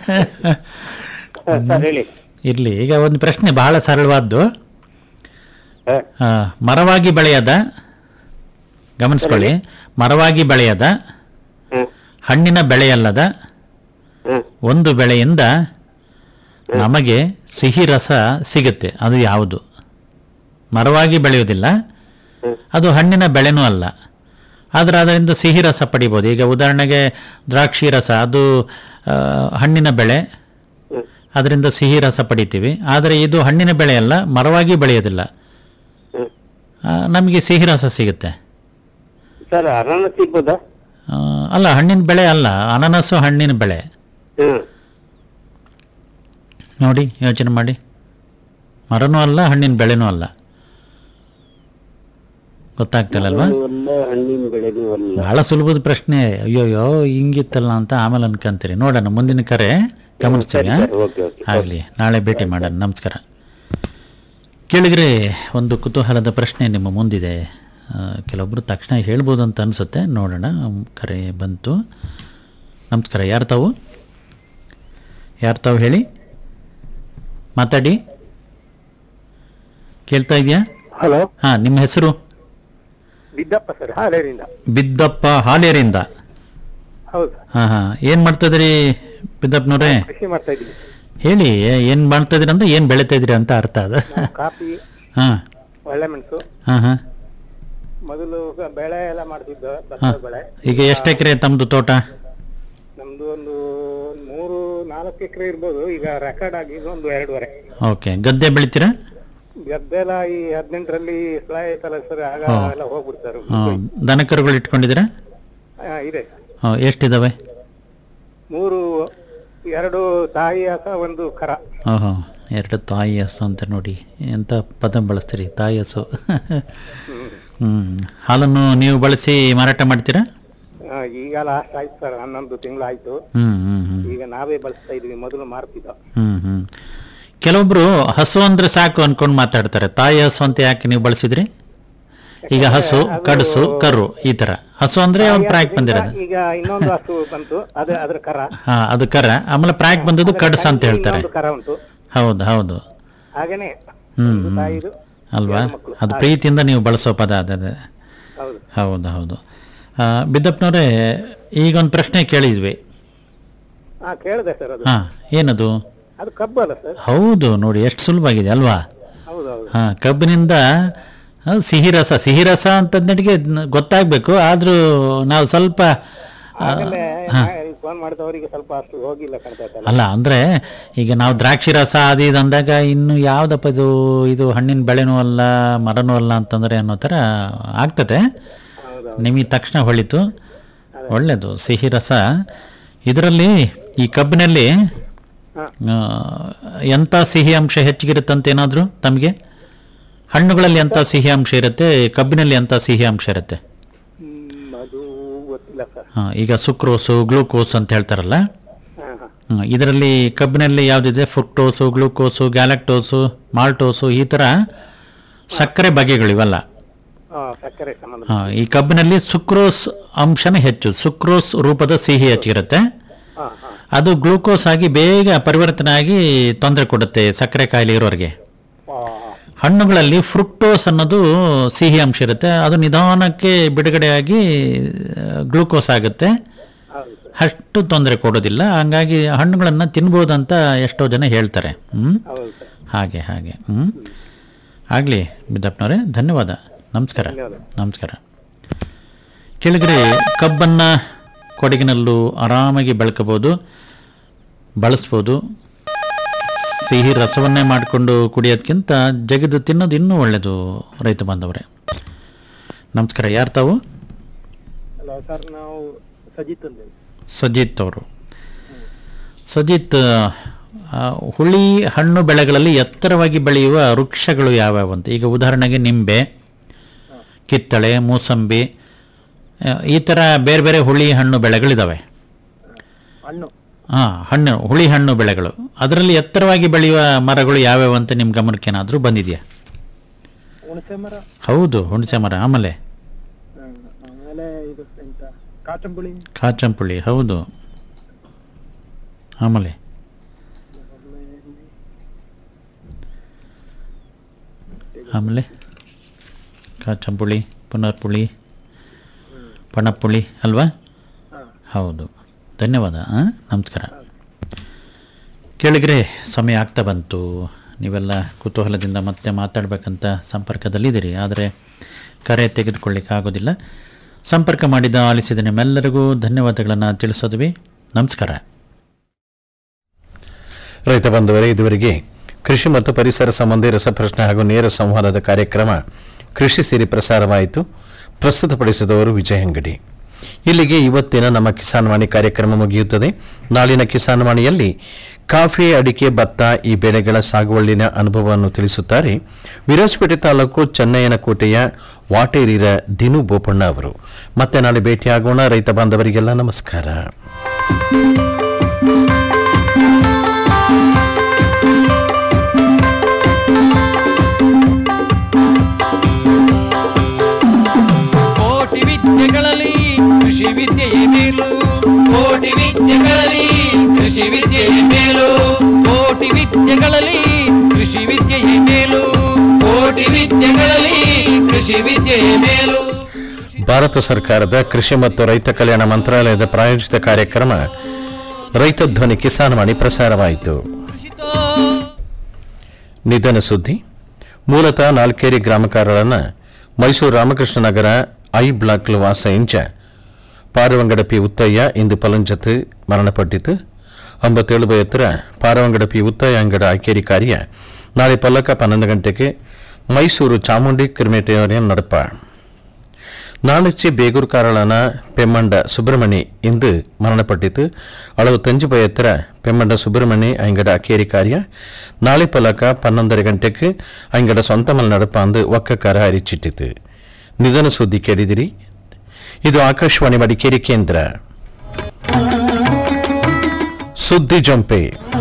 ಸರ್ ಹೇಳಿ ಇರಲಿ ಈಗ ಒಂದು ಪ್ರಶ್ನೆ ಬಹಳ ಸರಳವಾದ್ದು ಹಾ. ಆ, ಮರವಾಗಿ ಬೆಳೆಯದ ಗಮನಿಸ್ಕೊಳ್ಳಿ ಮರವಾಗಿ ಬೆಳೆಯದ ಹಣ್ಣಿನ ಬೆಳೆಯಲ್ಲದ ಒಂದು ಬೆಳೆಯಿಂದ ನಮಗೆ ಸಿಹಿ ರಸ ಸಿಗುತ್ತೆ ಅದು ಯಾವುದು ಮರವಾಗಿ ಬೆಳೆಯುವುದಿಲ್ಲ ಅದು ಹಣ್ಣಿನ ಬೆಳೆನೂ ಅಲ್ಲ ಆದರೆ ಅದರಿಂದ ಸಿಹಿ ರಸ ಪಡಿಬೋದು ಈಗ ಉದಾಹರಣೆಗೆ ದ್ರಾಕ್ಷಿ ರಸ ಅದು ಆ, ಹಣ್ಣಿನ ಬೆಳೆ ಅದರಿಂದ ಸಿಹಿ ರಸ ಪಡಿತೀವಿ ಆದರೆ ಇದು ಹಣ್ಣಿನ ಬೆಳೆ ಅಲ್ಲ ಮರವಾಗಿ ಬೆಳೆಯೋದಿಲ್ಲ ಆ, ನಮಗೆ ಸಿಹಿ ರಸ ಸಿಗುತ್ತೆ ಸರ್ ಅನಾನಸ್ ಸಿಗ್ಬೋದಾ ಆ, ಅಲ್ಲ ಹಣ್ಣಿನ ಬೆಳೆ ಅಲ್ಲ ಅನಾನಸು ಹಣ್ಣಿನ ಬೆಳೆ ಹ್ಮ್ ನೋಡಿ ಯೋಚನೆ ಮಾಡಿ ಮರನೂ ಅಲ್ಲ ಹಣ್ಣಿನ ಬೆಳೆನೂ ಅಲ್ಲ ಗೊತ್ತಾಗ್ತಿಲ್ಲಲ್ವಾ ಅಲ್ಲ ಹಣ್ಣಿನ ಬೆಳೆನೂ ಅಲ್ಲ ಬಹಳ ಸುಲಭದ ಪ್ರಶ್ನೆ ಅಯ್ಯೋಯ್ಯೋ ಹಿಂಗಿತ್ತಲ್ಲ ಅಂತ ಆಮೇಲೆ ಅನ್ಕೊಂತೀರಿ ನೋಡೋಣ ಮುಂದಿನ ಕರೆ ಗಮನಿಸ್ತೀವಿ ಸರಿ, ಸರಿ, ಓಕೆ, ಓಕೆ. ಆಗಲಿ ನಾಳೆ ಭೇಟಿ ಮಾಡೋಣ ನಮಸ್ಕಾರ ಕೇಳಿದ್ರೆ ಒಂದು ಕುತೂಹಲದ ಪ್ರಶ್ನೆ ನಿಮ್ಮ ಮುಂದಿದೆ ಆ, ಕೆಲವೊಬ್ರು ತಕ್ಷಣ ಹೇಳ್ಬೋದು ಅಂತ ಅನಿಸುತ್ತೆ ನೋಡೋಣ ಕರೆ ಬಂತು ನಮಸ್ಕಾರ ಯಾರು ತಾವು ಯಾರು ತಾವು ಹೇಳಿ ಮಾತಾಡಿ ಕೇಳ್ತಾ ಇದೆಯಾ ಹಲೋ ಹಾಂ ನಿಮ್ಮ ಹೆಸರು ಬಿದ್ದಪ್ಪ ಸರ್ ಹಾಲೇರಿಂದ ಬಿದ್ದಪ್ಪ ಹಾಲೇರಿಂದ ಹೌದು ಹಾ ಹಾ ಏನ್ ಮಾಡ್ತಾ ಇದ್ರಿ ಬಿದ್ದಪ್ಪನವ್ರೆ ಕೃಷಿ ಮಾಡ್ತಾ ಇದ್ದೀವಿ ಹೇಳಿ ಏನ್ ಮಾಡ್ತಾ ಇದೀರಿ ಅಂದ್ರೆ ಏನ್ ಬೆಳಿತಾ ಇದೀರಿ ಅಂತ ಅರ್ಥ ಅದ ಕಾಫಿ ಹಾ ಒಳ್ಳೆ ಮೆಣಸು ಹಾ ಹಾ ಮೊದಲು ಬೆಳೆ ಎಲ್ಲ ಮಾಡ್ತಿದ್ದ ಹಾ ಭತ್ತದ ಬೆಳೆ ಈಗ ಎಷ್ಟು ಎಕರೆ ತಮ್ದು ತೋಟ ನಮ್ದು ಒಂದು ಮೂರು ನಾಲ್ಕು ಎಕರೆ ಇರ್ಬೋದು ಈಗ ರೆಕಾರ್ಡ್ ಆಗಿ ಒಂದು ಎರಡೂವರೆ ಓಕೆ ಗದ್ದೆ ಬೆಳಿತೀರಾ ಗದ್ದೆಲ್ಲ ಈ ಹದಿನೆಂಟರಲ್ಲಿ ಸ್ಲೈ ಐತಲ್ಲ ಸರ್ ಆಗ ಹಾ. ಎಲ್ಲ ಹೋಗ್ಬಿಡ್ತಾರೆ ಹಾ, ದನ ಕರುಗಳು ಇಟ್ಕೊಂಡಿದ್ದೀರಾ ಆ, ಇದೆ ಹಾ, ಎಷ್ಟಿದಾವೆ ಮೂರು ಎರಡು ತಾಯಿ ಹಸ ಒಂದು ಕರ ಓಹೋ ಎರಡು ತಾಯಿ ಹಸು ಅಂತ ನೋಡಿ ಎಂತ ಪದ ಬಳಸ್ತೀರಿ ತಾಯಿ ಹಸು ಹ್ಮ್ ಹಾಲನ್ನು ನೀವು ಬಳಸಿ ಮಾರಾಟ ಮಾಡ್ತೀರಾ ಆ, ಈಗ ಲಾಸ್ಟ್ ಆಯ್ತು ಸರ್ ಹನ್ನೊಂದು ತಿಂಗಳು ಆಯ್ತು ಹ್ಮ್ ಹ್ಮ್ ಹ್ಮ್ ಈಗ ನಾವೇ ಬಳಸ್ತಾ ಇದೀವಿ ಮೊದಲು ಮಾರ್ತಿದ್ದ ಹ್ಮ್ ಹ್ಮ್ ಕೆಲವೊಬ್ರು ಹಸು ಅಂದ್ರೆ ಸಾಕು ಅನ್ಕೊಂಡು ಮಾತಾಡ್ತಾರೆ ತಾಯಿ ಹಸು ಅಂತ ಯಾಕೆ ನೀವು ಬಳಸಿದ್ರಿ ಈಗ ಹಸು ಕಡಸು ಕರು ಈ ತರ ಹಸು ಅಂದ್ರೆ ಒಂದು ಪ್ರಾಯಕ್ ಬಂದಿರೋದು ಈಗ ಇನ್ನೊಂದು ಹಸು ಬಂತು ಅದು ಅದ್ರ ಕರ ಹಾ ಅದು ಕರ ಆಮೇಲೆ ಪ್ರಾಯಕ್ ಬಂದದ್ದು ಕಡಸ ಅಂತ ಹೇಳ್ತಾರೆ ಇನ್ನೊಂದು ಕರ ಉಂಟು ಹೌದು ಹೌದು ಹಾಗೇನೆ ಹ್ಮ್ ಒಂದು ಹ್ಮ್. ತಾಯಿದು ಅಲ್ವಾ ಎರಡು ಮಕ್ಳು. ಅದು ಹಾಗೆ. ಪ್ರೀತಿಯಿಂದ ನೀವು ಬಳಸೋ ಪದ ಅದೇ ಹೌದು ಹೌದು ಹೌದು ಆ, ಬಿದ್ದಪ್ಪನವ್ರೆ ಈಗೊಂದು ಪ್ರಶ್ನೆ ಕೇಳಿದ್ವಿ ಹಾ ಕೇಳಿದೆ ಸರ್ ಅದು ಹಾ ಏನದು ಅದು ಕಬ್ಬು ಅಲ್ಲ ಸರ್ ಹೌದು ನೋಡಿ ಎಷ್ಟು ಸುಲಭವಾಗಿದೆ ಅಲ್ವಾ ಹೌದು ಹೌದು ಹಾ ಕಬ್ಬಿನಿಂದ ಆ, ಸಿಹಿ ರಸ ಸಿಹಿ ರಸ ಅಂತಂದಿಗೆ ಗೊತ್ತಾಗ್ಬೇಕು ಆದ್ರೂ ನಾವು ಸ್ವಲ್ಪ ಆ, ಆಗಲೇ ಹಾ. ಫೋನ್ ಮಾಡಿದವರಿಗೆ ಸ್ವಲ್ಪ ಅಷ್ಟು ಹೋಗಿಲ್ಲ ಕಾಣ್ತಾ ಇತ್ತಲ್ಲ ಅಲ್ಲ ಅಂದ್ರೆ ಈಗ ನಾವು ದ್ರಾಕ್ಷಿ ರಸ ಅದು ಇದು ಅಂದಾಗ ಇನ್ನು ಯಾವ್ದಪ್ಪ ಇದು ಇದು ಹಣ್ಣಿನ ಬೆಳೆನೂ ಅಲ್ಲ ಮರನೂ ಅಲ್ಲ ಅಂತಂದ್ರೆ ಅನ್ನೋ ಥರ ಆಗ್ತದೆ ನಿಮಗೆ ತಕ್ಷಣ ಹೊಳಿತು ಒಳ್ಳೆಯದು ಸಿಹಿ ರಸ ಇದರಲ್ಲಿ ಈ ಕಬ್ಬಿನಲ್ಲಿ ಆ, ಎಂಥ ಸಿಹಿ ಅಂಶ ಹೆಚ್ಚಿಗಿರುತ್ತಂತ ಏನಾದರೂ ತಮಗೆ ಹಣ್ಣುಗಳಲ್ಲಿ ಎಂಥ ಸಿಹಿ ಅಂಶ ಇರುತ್ತೆ ಕಬ್ಬಿನಲ್ಲಿ ಎಂಥ ಸಿಹಿ ಅಂಶ ಇರುತ್ತೆ ಹ್ಮ್, ಅದು ಗೊತ್ತಿಲ್ಲ ಸರ್ ಆ, ಈಗ ಸುಕ್ರೋಸು ಗ್ಲೂಕೋಸ್ ಅಂತ ಹೇಳ್ತಾರಲ್ಲ ಹಾ ಹಾ ಹ್ಮ್, ಇದರಲ್ಲಿ ಕಬ್ಬಿನಲ್ಲಿ ಯಾವುದಿದೆ ಫ್ರುಕ್ಟೋಸು ಗ್ಲೂಕೋಸು ಗ್ಯಾಲಕ್ಟೋಸು ಮಾಲ್ಟೋಸು ಈ ಥರ ಸಕ್ಕರೆ ಬಗೆಗಳು ಇವೆಲ್ಲ ಹಾ ಸಕ್ಕರೆ ಸಂಬಂಧ ಆ, ಈ ಕಬ್ಬಿನಲ್ಲಿ ಸುಕ್ರೋಸ್ ಅಂಶನೇ ಹೆಚ್ಚು ಸುಕ್ರೋಸ್ ರೂಪದ ಸಿಹಿ ಹೆಚ್ಚಿರುತ್ತೆ ಹಾ ಹಾ ಅದು ಗ್ಲೂಕೋಸ್ ಆಗಿ ಬೇಗ ಪರಿವರ್ತನೆ ಆಗಿ ತೊಂದರೆ ಕೊಡುತ್ತೆ ಸಕ್ಕರೆ ಕಾಯಿಲೆ ಇರೋರಿಗೆ ಹಣ್ಣುಗಳಲ್ಲಿ ಫ್ರುಕ್ಟೋಸ್ ಅನ್ನೋದು ಸಿಹಿ ಅಂಶ ಇರುತ್ತೆ ಅದು ನಿಧಾನಕ್ಕೆ ಬಿಡುಗಡೆಯಾಗಿ ಗ್ಲೂಕೋಸ್ ಆಗುತ್ತೆ ಅಷ್ಟು ತೊಂದರೆ ಕೊಡೋದಿಲ್ಲ ಹಂಗಾಗಿ ಹಣ್ಣುಗಳನ್ನು ತಿನ್ಬೋದಂತ ಎಷ್ಟೋ ಜನ ಹೇಳ್ತಾರೆ ಹ್ಮ್ ಹೌದು ಸರ್ ಹಾಗೆ ಹಾಗೆ ಹ್ಮ್ ಆಗಲಿ ಬಿದ್ದಪ್ಪನವರೇ ಧನ್ಯವಾದ ನಮಸ್ಕಾರ ನಮಸ್ಕಾರ ಕೆಳಗಡೆ ಕಬ್ಬನ್ನು ಕೊಡಗಿನಲ್ಲೂ ಆರಾಮಾಗಿ ಬೆಳ್ಕೋಬೋದು ಬಳಸ್ಬೋದು ಸಿಹಿ ರಸವನ್ನೇ ಮಾಡಿಕೊಂಡು ಕುಡಿಯೋದ್ಕಿಂತ ಜಗಿದು ತಿನ್ನೋದು ಇನ್ನೂ ಒಳ್ಳೆಯದು ರೈತ ಬಾಂಧವರೇ ನಮಸ್ಕಾರ ಯಾರು ತಾವು ಹಲೋ ಸರ್ ನಾವು ಸಜಿತ್ ಅಂತ ಸಜಿತ್ ಅವರು ಸಜಿತ್ ಆ, ಹುಳಿ ಹಣ್ಣು ಬೆಳೆಗಳಲ್ಲಿ ಎತ್ತರವಾಗಿ ಬೆಳೆಯುವ ವೃಕ್ಷಗಳು ಯಾವ್ಯಾವು ಅಂತ ಈಗ ಉದಾಹರಣೆಗೆ ನಿಂಬೆ ಕಿತ್ತಳೆ ಮೂಸಂಬಿ ಆ, ಈ ಥರ ಬೇರೆ ಬೇರೆ ಹುಳಿ ಹಣ್ಣು ಬೆಳೆಗಳಿದ್ದಾವೆ ಹಣ್ಣು ಹಾಂ ಹಣ್ಣು ಹುಳಿ ಹಣ್ಣು ಬೆಳೆಗಳು ಅದರಲ್ಲಿ ಎತ್ತರವಾಗಿ ಬೆಳೆಯುವ ಮರಗಳು ಯಾವ್ಯಾವು ಅಂತ ನಿಮ್ಮ ಗಮನಕ್ಕೆ ಏನಾದರೂ ಬಂದಿದೆಯಾ ಹುಣಸೆ ಮರ ಹೌದು ಹುಣಸೆ ಮರ ಆಮೇಲೆ ಹ್ಮ್, ಆಮೇಲೆ ಇದು ಎಂತ ಕಾಚಂಬುಳಿ ಕಾಚಂಪುಳಿ ಹೌದು ಆಮೇಲೆ ಆಮೇಲೆ ಕಾಚಂಪುಳಿ ಪುನರ್ಪುಳಿ ಪಣಪುಳಿ ಅಲ್ವಾ ಹೌದು ಧನ್ಯವಾದ ಆ? ನಮಸ್ಕಾರ ಕೇಳಿದ್ರೆ ಸಮಯ ಆಗ್ತಾ ಬಂತು ನೀವೆಲ್ಲ ಕುತೂಹಲದಿಂದ ಮತ್ತೆ ಮಾತಾಡಬೇಕಂತ ಸಂಪರ್ಕದಲ್ಲಿದ್ದೀರಿ ಆದರೆ ಕರೆ ತೆಗೆದುಕೊಳ್ಳಿಕ್ಕೆ ಆಗೋದಿಲ್ಲ ಸಂಪರ್ಕ ಮಾಡಿದ ಆಲಿಸಿದ ನಿಮ್ಮೆಲ್ಲರಿಗೂ ಧನ್ಯವಾದಗಳನ್ನು ತಿಳಿಸೋದ್ವಿ ನಮಸ್ಕಾರ ರೈತ ಬಂಧುವರೇ ಇದುವರೆಗೆ ಕೃಷಿ ಮತ್ತು ಪರಿಸರ ಸಂಬಂಧಿ ರಸಪ್ರಶ್ನೆ ಹಾಗೂ ನೇರ ಸಂವಾದದ ಕಾರ್ಯಕ್ರಮ ಕೃಷಿ ಸಿರಿ ಪ್ರಸಾರವಾಯಿತು ಪ್ರಸ್ತುತಪಡಿಸಿದವರು ವಿಜಯ ಅಂಗಡಿ ಇಲ್ಲಿಗೆ ಇವತ್ತಿನ ನಮ್ಮ ಕಿಸಾನ್ ವಾಣಿ ಕಾರ್ಯಕ್ರಮ ಮುಗಿಯುತ್ತದೆ ನಾಳಿನ ಕಿಸಾನ್ ವಾಣಿಯಲ್ಲಿ ಕಾಫಿ ಅಡಿಕೆ ಭತ್ತ ಈ ಬೆಳೆಗಳ ಸಾಗುವಳಿನ ಅನುಭವವನ್ನು ತಿಳಿಸುತ್ತಾರೆ ವಿರಾಜಪೇಟೆ ತಾಲೂಕು ಚೆನ್ನಯ್ಯನಕೋಟೆಯ ವಾಟೇರಿರ ದಿನು ಬೋಪಣ್ಣ ಅವರು ಮತ್ತೆ ನಾಳೆ ಭೇಟಿಯಾಗೋಣ ರೈತ ಬಾಂಧವರಿಗೆಲ್ಲ ನಮಸ್ಕಾರ ಕೋಟಿ ವಿದ್ಯೆಗಳಲ್ಲಿ ಕೃಷಿ ವಿದ್ಯೆಯೇ ಮೇಲು ಕೋಟಿ ವಿದ್ಯೆಗಳಲ್ಲಿ ಕೃಷಿ ವಿದ್ಯೆಯೇ ಮೇಲು ಕೋಟಿ ವಿದ್ಯೆಗಳಲ್ಲಿ ಕೃಷಿ ವಿದ್ಯೆಯೇ ಮೇಲು ಕೋಟಿ ವಿದ್ಯೆಗಳಲ್ಲಿ ಕೃಷಿ ವಿದ್ಯೆಯೇ ಮೇಲು ಭಾರತ ಸರ್ಕಾರದ ಕೃಷಿ ಮತ್ತು ರೈತ ಕಲ್ಯಾಣ ಮಂತ್ರಾಲಯದ ಪ್ರಾಯೋಜಿತ ಕಾರ್ಯಕ್ರಮ ರೈತ ಧ್ವನಿ ಕಿಸಾನ್ ವಾಣಿ ಪ್ರಸಾರವಾಯಿತು ನಿಧನ ಸುದ್ದಿ ಮೂಲತಃ ನಾಲ್ಕೇರಿ ಗ್ರಾಮಕಾರರನ್ನ ಮೈಸೂರು ರಾಮಕೃಷ್ಣ ನಗರ ಐ ಬ್ಲಾಕ್ ವಾಸ ಇಂಚ ಪಾರವಂಗಡಪಿ ಉತ್ತಯ್ಯ ಇಂದು ಪಲಂಜತ್ ಮರಣಪಟ್ಟಿತು ಅಂಬತ್ತೇಳು ಬೈ ಎತ್ತರ ಪಾರವಂಗಡಪಿ ಉತ್ತಯ್ಯ ಅಂಗಡ ಆಯ್ಕೇರಿ ಕಾರ್ಯ ನಾಳೆ ಪಲ್ಲಕ ಪನ್ನೊಂದು ಗಂಟೆಗೆ ಮೈಸೂರು ಚಾಮುಂಡಿ ಕ್ರಿಮೇಟೋರಿಯಂ ನಡಪ ನಾಳೆಚ್ಚೆ ಬೇಗೂರ್ಕಾರಳನ ಪೆಮ್ಮಂಡ ಸುಬ್ರಹ್ಮಣಿ ಇಂದು ಮರಣಪಟ್ಟಿತು ಅಳವು ತಂಜು ಬೈ ಎತ್ತರ ಪೆಮ್ಮಂಡ ಸುಬ್ರಹ್ಮಣಿ ಅಂಗಡ ಅಕೇರಿ ಕಾರ್ಯ ನಾಳೆ ಪಲಕ ಪನ್ನೊಂದರ ಗಂಟೆಗೆ ಅಂಗಡ ಸ್ವಂತ ಮಲ್ ನಡಪ ಅಂದು ಒಕ್ಕಕಾರ ಅರಿಚಿಟ್ಟಿತು ನಿಧನ ಸುದ್ದಿ ಕೇಳಿದಿರಿ ಇದು ಆಕಾಶವಾಣಿ ಮಡಿಕೇರಿ ಕೇಂದ್ರ ಸುದ್ದಿ ಜಂಪೆ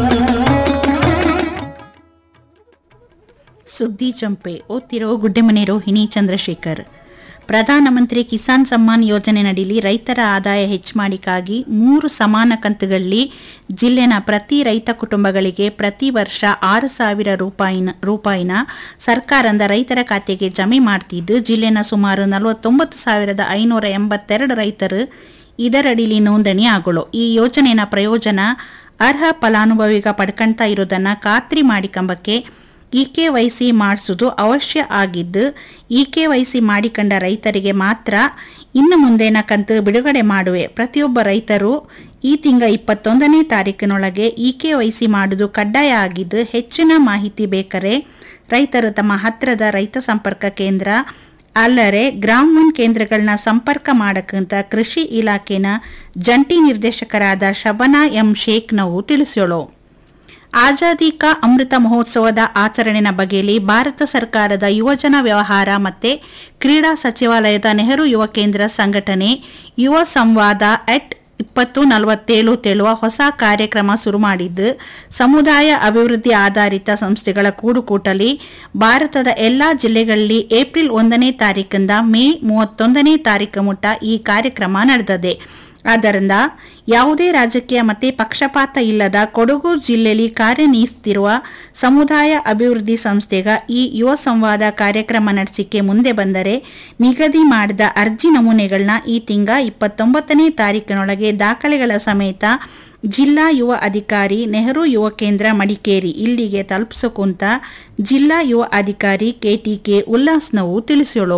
ಸುದ್ದಿ ಚಂಪೆ ಓದ್ತಿರೋ ಗುಡ್ಡೆಮನೆ ರೋಹಿಣಿ ಚಂದ್ರಶೇಖರ್ ಪ್ರಧಾನಮಂತ್ರಿ ಕಿಸಾನ್ ಸಮ್ಮಾನ್ ಯೋಜನೆ ನಡಿಲಿ ರೈತರ ಆದಾಯ ಹೆಚ್ಚು ಮೂರು ಸಮಾನ ಕಂತುಗಳಲ್ಲಿ ಜಿಲ್ಲೆನ ಪ್ರತಿ ರೈತ ಕುಟುಂಬಗಳಿಗೆ ಪ್ರತಿ ವರ್ಷ ಆರು ಸಾವಿರ ರೂಪಾಯಿನ ರೂಪಾಯಿನ ಸರ್ಕಾರದ ರೈತರ ಖಾತೆಗೆ ಜಮೆ ಮಾಡ್ತಿದ್ದು ಜಿಲ್ಲೆನ ಸುಮಾರು ನಲವತ್ತೊಂಬತ್ತು ಸಾವಿರದ ಐನೂರ ಎಂಬತ್ತೆರಡು ರೈತರು ಇದರಡಿಲಿ ನೋಂದಣಿ ಆಗೋಳು ಈ ಯೋಜನೆಯ ಪ್ರಯೋಜನ ಅರ್ಹ ಫಲಾನುಭವಿಗ ಪಡ್ಕಂತಾ ಇರೋದನ್ನ ಖಾತ್ರಿ ಮಾಡಿಕೊಂಬಕ್ಕೆ ಇಕೆವೈಸಿ ಮಾಡಿಸುವುದು ಅವಶ್ಯ ಆಗಿದ್ದು ಇಕೆವೈಸಿ ಮಾಡಿಕೊಂಡ ರೈತರಿಗೆ ಮಾತ್ರ ಇನ್ನು ಮುಂದಿನ ಕಂತು ಬಿಡುಗಡೆ ಮಾಡುವೆ ಪ್ರತಿಯೊಬ್ಬ ರೈತರು ಈ ತಿಂಗ ಇಪ್ಪತ್ತೊಂದನೇ ತಾರೀಕಿನೊಳಗೆ ಇಕೆವೈಸಿ ಮಾಡುವುದು ಕಡ್ಡಾಯ ಆಗಿದ್ದು ಹೆಚ್ಚಿನ ಮಾಹಿತಿ ಬೇಕಾರೆ ರೈತರು ತಮ್ಮ ಹತ್ತಿರದ ರೈತ ಸಂಪರ್ಕ ಕೇಂದ್ರ ಅಲ್ಲರೆ ಗ್ರಾಮ ಒನ್ ಕೇಂದ್ರಗಳನ್ನ ಸಂಪರ್ಕ ಮಾಡಕ್ಕಂತ ಕೃಷಿ ಇಲಾಖೆನ ಜಂಟಿ ನಿರ್ದೇಶಕರಾದ ಶಬನಾ ಎಂ ಶೇಖ್ ನಾವು ತಿಳಿಸೋಳು ಆಜಾದಿ ಕಾ ಅಮೃತ ಮಹೋತ್ಸವದ ಆಚರಣೆನ ಬಗೆಯಲ್ಲಿ ಭಾರತ ಸರ್ಕಾರದ ಯುವಜನ ವ್ಯವಹಾರ ಮತ್ತೆ ಕ್ರೀಡಾ ಸಚಿವಾಲಯದ ನೆಹರು ಯುವ ಕೇಂದ್ರ ಸಂಘಟನೆ ಯುವ ಸಂವಾದ ಎಟ್ ಇಪ್ಪತ್ತು ನಲವತ್ತೇಳು ತೇಳುವ ಹೊಸ ಕಾರ್ಯಕ್ರಮ ಶುರು ಮಾಡಿದ್ದು ಸಮುದಾಯ ಅಭಿವೃದ್ಧಿ ಆಧಾರಿತ ಸಂಸ್ಥೆಗಳ ಕೂಡುಕೂಟಲಿ ಭಾರತದ ಎಲ್ಲಾ ಜಿಲ್ಲೆಗಳಲ್ಲಿ ಏಪ್ರಿಲ್ ಒಂದನೇ ತಾರೀಕಿಂದ ಮೇ ಮೂವತ್ತೊಂದನೇ ತಾರೀಕು ಮುಟ್ಟ ಈ ಕಾರ್ಯಕ್ರಮ ನಡೆದಿದೆ ಆದ್ದರಿಂದ ಯಾವುದೇ ರಾಜಕೀಯ ಮತ್ತೆ ಪಕ್ಷಪಾತ ಇಲ್ಲದ ಕೊಡಗು ಜಿಲ್ಲೆಯಲ್ಲಿ ಕಾರ್ಯನಿರ್ವಹಿಸುತ್ತಿರುವ ಸಮುದಾಯ ಅಭಿವೃದ್ಧಿ ಸಂಸ್ಥೆಗ ಈ ಯುವ ಸಂವಾದ ಕಾರ್ಯಕ್ರಮ ನಡೆಸಿಕೆ ಮುಂದೆ ಬಂದರೆ ನಿಗದಿ ಮಾಡಿದ ಅರ್ಜಿ ನಮೂನೆಗಳನ್ನ ಈ ತಿಂಗ ಇಪ್ಪತ್ತೊಂಬತ್ತನೇ ತಾರೀಕಿನೊಳಗೆ ದಾಖಲೆಗಳ ಸಮೇತ ಜಿಲ್ಲಾ ಯುವ ಅಧಿಕಾರಿ ನೆಹರು ಯುವ ಕೇಂದ್ರ ಮಡಿಕೇರಿ ಇಲ್ಲಿಗೆ ತಲುಪಿಸೋಕುಂತ ಜಿಲ್ಲಾ ಯುವ ಅಧಿಕಾರಿ ಕೆಟಿಕೆ ಉಲ್ಲಾಸ್ನವು ತಿಳಿಸೋಳು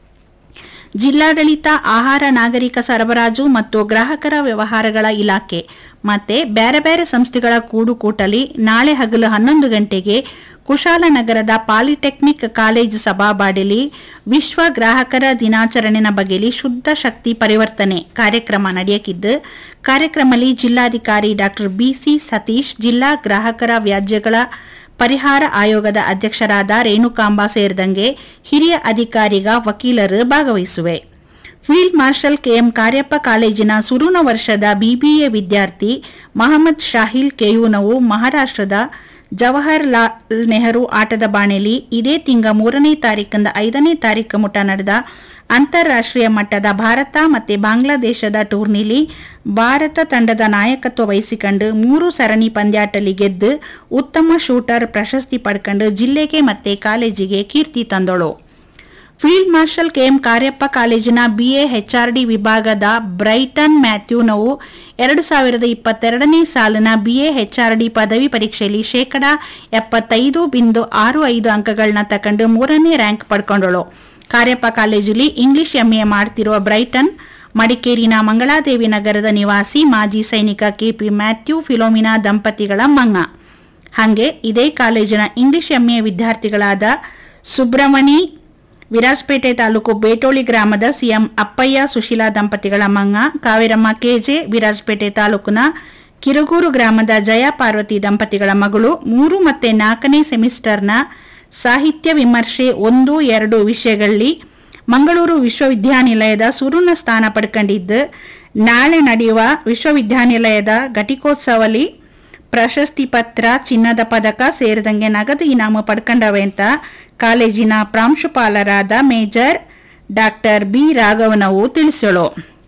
ಜಿಲ್ಲಾಡಳಿತ ಆಹಾರ ನಾಗರಿಕ ಸರಬರಾಜು ಮತ್ತು ಗ್ರಾಹಕರ ವ್ಯವಹಾರಗಳ ಇಲಾಖೆ ಮತ್ತೆ ಬೇರೆ ಬೇರೆ ಸಂಸ್ಥೆಗಳ ಕೂಡುಕೂಟಲಿ ನಾಳೆ ಹಗಲು ಹನ್ನೊಂದು ಗಂಟೆಗೆ ಕುಶಾಲನಗರದ ಪಾಲಿಟೆಕ್ನಿಕ್ ಕಾಲೇಜು ಸಭಾಬಾಡಿಲಿ ವಿಶ್ವ ಗ್ರಾಹಕರ ದಿನಾಚರಣೆನ ಬಗೆಯಲ್ಲಿ ಶುದ್ಧ ಶಕ್ತಿ ಪರಿವರ್ತನೆ ಕಾರ್ಯಕ್ರಮ ನಡೆಯಕಿದ್ದು ಕಾರ್ಯಕ್ರಮದಲ್ಲಿ ಜಿಲ್ಲಾಧಿಕಾರಿ ಡಾಕ್ಟರ್ ಬಿಸಿ ಸತೀಶ್ ಜಿಲ್ಲಾ ಗ್ರಾಹಕರ ವ್ಯಾಜ್ಯಗಳ ಪರಿಹಾರ ಆಯೋಗದ ಅಧ್ಯಕ್ಷರಾದ ರೇಣುಕಾಂಬ ಸೇರಿದಂಗೆ ಹಿರಿಯ ಅಧಿಕಾರಿಗ ವಕೀಲರು ಭಾಗವಹಿಸುವೆ ಫೀಲ್ಡ್ ಮಾರ್ಷಲ್ ಕೆಎಂ ಕಾರ್ಯಪ್ಪ ಕಾಲೇಜಿನ ಸುರುನ ವರ್ಷದ ಬಿಬಿಎ ವಿದ್ಯಾರ್ಥಿ ಮಹಮ್ಮದ್ ಶಾಹಿಲ್ ಕೆಯೂನವು ಮಹಾರಾಷ್ಟ್ರದ ಜವಾಹರ್ಲಾಲ್ ನೆಹರು ಆಟದ ಬಾಣೆಲಿ ಇದೇ ತಿಂಗ ಮೂರನೇ ತಾರೀಕಿಂದ ಐದನೇ ತಾರೀಕು ಮುಟ ನಡೆದ ಅಂತಾರಾಷ್ಟ್ರೀಯ ಮಟ್ಟದ ಭಾರತ ಮತ್ತು ಬಾಂಗ್ಲಾದೇಶದ ಟೂರ್ನಿಲಿ ಭಾರತ ತಂಡದ ನಾಯಕತ್ವ ವಹಿಸಿಕೊಂಡು ಮೂರು ಸರಣಿ ಪಂದ್ಯಾಟಲಿ ಗೆದ್ದು ಉತ್ತಮ ಶೂಟರ್ ಪ್ರಶಸ್ತಿ ಪಡ್ಕೊಂಡು ಜಿಲ್ಲೆಗೆ ಮತ್ತೆ ಕಾಲೇಜಿಗೆ ಕೀರ್ತಿ ತಂದಳು ಫೀಲ್ಡ್ ಮಾರ್ಷಲ್ ಕೆಎಂ ಕಾರ್ಯಪ್ಪ ಕಾಲೇಜಿನ ಬಿಎ ಹೆಚ್ಆರ್ಡಿ ವಿಭಾಗದ ಬ್ರೈಟನ್ ಮ್ಯಾಥ್ಯೂನವು ಎರಡು ಸಾವಿರದ ಇಪ್ಪತ್ತೆರಡನೇ ಸಾಲಿನ ಬಿಎ ಹೆಚ್ಆರ್ಡಿ ಪದವಿ ಪರೀಕ್ಷೆಯಲ್ಲಿ ಶೇಕಡಾ ಎಪ್ಪತ್ತೈದು ಬಿಂದು ಆರು ಐದು ಅಂಕಗಳನ್ನ ತಕೊಂಡು ಮೂರನೇ ರ್ಯಾಂಕ್ ಪಡ್ಕೊಂಡಳು ಕಾರ್ಯಪ್ಪ ಕಾಲೇಜಲ್ಲಿ ಇಂಗ್ಲಿಷ್ ಎಂಎ ಮಾಡ್ತಿರುವ ಬ್ರೈಟನ್ ಮಡಿಕೇರಿನ ಮಂಗಳಾದೇವಿ ನಗರದ ನಿವಾಸಿ ಮಾಜಿ ಸೈನಿಕ ಕೆಪಿ ಮ್ಯಾಥ್ಯೂ ಫಿಲೋಮಿನಾ ದಂಪತಿಗಳ ಮಂಗ ಹಾಗೆ ಇದೇ ಕಾಲೇಜಿನ ಇಂಗ್ಲಿಷ್ ಎಂಎ ವಿದ್ಯಾರ್ಥಿಗಳಾದ ಸುಬ್ರಮಣಿ ವಿರಾಜಪೇಟೆ ತಾಲೂಕು ಬೇಟೋಳಿ ಗ್ರಾಮದ ಸಿಎಂ ಅಪ್ಪಯ್ಯ ಸುಶೀಲಾ ದಂಪತಿಗಳ ಮಂಗ ಕಾವೇರಮ್ಮ ಕೆಜೆ ವಿರಾಜಪೇಟೆ ತಾಲೂಕಿನ ಕಿರುಗೂರು ಗ್ರಾಮದ ಜಯ ಪಾರ್ವತಿ ದಂಪತಿಗಳ ಮಗಳು ಮೂರು ಮತ್ತೆ ನಾಲ್ಕನೇ ಸೆಮಿಸ್ಟರ್ನ ಸಾಹಿತ್ಯ ವಿಮರ್ಶೆ ಒಂದು ಎರಡು ವಿಷಯಗಳಲ್ಲಿ ಮಂಗಳೂರು ವಿಶ್ವವಿದ್ಯಾನಿಲಯದ ಸುರುನ ಸ್ಥಾನ ಪಡ್ಕೊಂಡಿದ್ದು ನಾಳೆ ನಡೆಯುವ ವಿಶ್ವವಿದ್ಯಾನಿಲಯದ ಘಟಿಕೋತ್ಸವಲಿ ಪ್ರಶಸ್ತಿ ಪತ್ರ ಚಿನ್ನದ ಪದಕ ಸೇರಿದಂಗೆ ನಗದು ಇನಾಮು ಪಡ್ಕೊಂಡವೆ ಅಂತ ಕಾಲೇಜಿನ ಪ್ರಾಂಶುಪಾಲರಾದ ಮೇಜರ್ ಡಾಕ್ಟರ್ ಬಿ ರಾಘವನವು ತಿಳಿಸಳು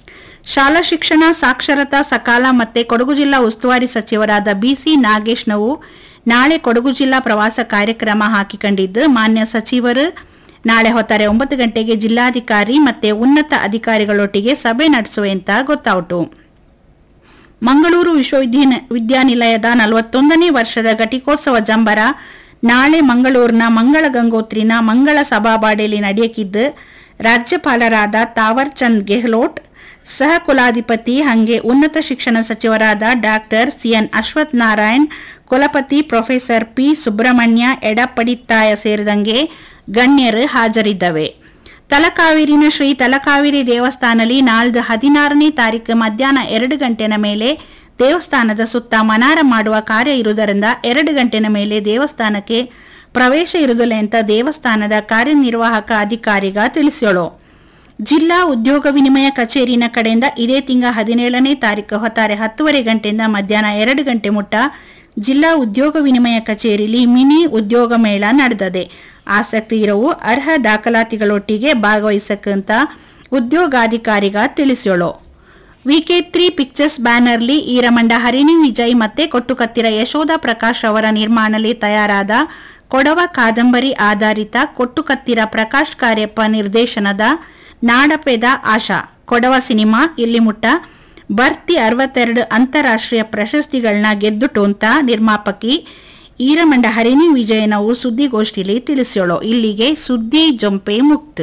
ಶಾಲಾ ಶಿಕ್ಷಣ ಸಾಕ್ಷರತಾ ಸಕಾಲ ಮತ್ತೆ ಕೊಡಗು ಜಿಲ್ಲಾ ಉಸ್ತುವಾರಿ ಸಚಿವರಾದ ಬಿಸಿ ನಾಗೇಶ್ನವು ನಾಳೆ ಕೊಡಗು ಜಿಲ್ಲಾ ಪ್ರವಾಸ ಕಾರ್ಯಕ್ರಮ ಹಾಕಿಕೊಂಡಿದ್ದು ಮಾನ್ಯ ಸಚಿವರು ನಾಳೆ ಹೊತ್ತಾರೆ ಒಂಬತ್ತು ಗಂಟೆಗೆ ಜಿಲ್ಲಾಧಿಕಾರಿ ಮತ್ತೆ ಉನ್ನತ ಅಧಿಕಾರಿಗಳೊಟ್ಟಿಗೆ ಸಭೆ ನಡೆಸುವೆ ಅಂತ ಗೊತ್ತಾಯಿತು ಮಂಗಳೂರು ವಿಶ್ವವಿದ್ಯಾನಿ- ವಿದ್ಯಾನಿಲಯದ ನಲವತ್ತೊಂದನೇ ವರ್ಷದ ಘಟಿಕೋತ್ಸವ ಜಂಬರ ನಾಳೆ ಮಂಗಳೂರಿನ ಮಂಗಳ ಗಂಗೋತ್ರಿನ ಮಂಗಳ ಸಭಾಬಾಡಿಯಲ್ಲಿ ನಡೆಯಕಿದ್ದು ರಾಜ್ಯಪಾಲರಾದ ತಾವರ್ ಚಂದ್ ಗೆಹ್ಲೋಟ್ ಸಹ ಕುಲಾಧಿಪತಿ ಹಂಗೆ ಉನ್ನತ ಶಿಕ್ಷಣ ಸಚಿವರಾದ ಡಾಕ್ಟರ್ ಸಿಎನ್ ಅಶ್ವಥ್ ನಾರಾಯಣ್ ಕುಲಪತಿ ಪ್ರೊಫೆಸರ್ ಪಿ ಸುಬ್ರಹ್ಮಣ್ಯ ಎಡಪಡಿತ್ತಾಯ ಸೇರಿದಂಗೆ ಗಣ್ಯರು ಹಾಜರಿದ್ದವೆ ತಲಕಾವೇರಿನ ಶ್ರೀ ತಲಕಾವೇರಿ ದೇವಸ್ಥಾನದಲ್ಲಿ ನಾಳ್ದು ಹದಿನಾರನೇ ತಾರೀಕು ಮಧ್ಯಾಹ್ನ ಎರಡು ಗಂಟೆನ ಮೇಲೆ ದೇವಸ್ಥಾನದ ಸುತ್ತ ಮನಾರ ಮಾಡುವ ಕಾರ್ಯ ಇರುವುದರಿಂದ ಎರಡು ಗಂಟೆನ ಮೇಲೆ ದೇವಸ್ಥಾನಕ್ಕೆ ಪ್ರವೇಶ ಇರುವುದಿಲ್ಲ ಅಂತ ದೇವಸ್ಥಾನದ ಕಾರ್ಯನಿರ್ವಾಹಕ ಅಧಿಕಾರಿಗ ತಿಳಿಸ್ಯೋಳು ಜಿಲ್ಲಾ ಉದ್ಯೋಗ ವಿನಿಮಯ ಕಚೇರಿನ ಕಡೆಯಿಂದ ಇದೇ ತಿಂಗ ಹದಿನೇಳನೇ ತಾರೀಕು ಹೊತ್ತಾರೆ ಹತ್ತುವರೆ ಗಂಟೆಯಿಂದ ಮಧ್ಯಾಹ್ನ ಎರಡು ಗಂಟೆ ಮುಟ್ಟ ಜಿಲ್ಲಾ ಉದ್ಯೋಗ ವಿನಿಮಯ ಕಚೇರಿಯಲ್ಲಿ ಮಿನಿ ಉದ್ಯೋಗ ಮೇಳ ನಡೆದದೆ ಆಸಕ್ತಿ ಇರವು ಅರ್ಹ ದಾಖಲಾತಿಗಳೊಟ್ಟಿಗೆ ಭಾಗವಹಿಸಕ್ಕಂತ ಉದ್ಯೋಗಾಧಿಕಾರಿಗ ತಿಳಿಸ್ಯೋಳು ವಿಕೆ ತ್ರೀ ಪಿಕ್ಚರ್ಸ್ ಬ್ಯಾನರ್ಲಿ ಈರಮಂಡ ಹರಿಣಿ ವಿಜಯ್ ಮತ್ತೆ ಕೊಟ್ಟುಕತ್ತಿರ ಯಶೋಧ ಪ್ರಕಾಶ್ ಅವರ ನಿರ್ಮಾಣದಲ್ಲಿ ತಯಾರಾದ ಕೊಡವ ಕಾದಂಬರಿ ಆಧಾರಿತ ಕೊಟ್ಟುಕತ್ತಿರ ಪ್ರಕಾಶ್ ಕಾರ್ಯಪ್ಪ ನಿರ್ದೇಶನದ ನಾಡಪೆದ ಆಶಾ ಕೊಡವ ಸಿನಿಮಾ ಇಲ್ಲಿ ಮುಟ್ಟ ಬರ್ತಿ ಅರವತ್ತೆರಡು ಅಂತಾರಾಷ್ಟ್ರೀಯ ಪ್ರಶಸ್ತಿಗಳನ್ನ ಗೆದ್ದುಟು ಅಂತ ನಿರ್ಮಾಪಕಿ ಈರಮಂಡ ಹರಿಣಿ ವಿಜಯನವು ಸುದ್ದಿಗೋಷ್ಠಿಯಲ್ಲಿ ತಿಳಿಸ್ಯೋಳು ಇಲ್ಲಿಗೆ ಸುದ್ದಿ ಜೊಂಪೆ ಮುಕ್ತ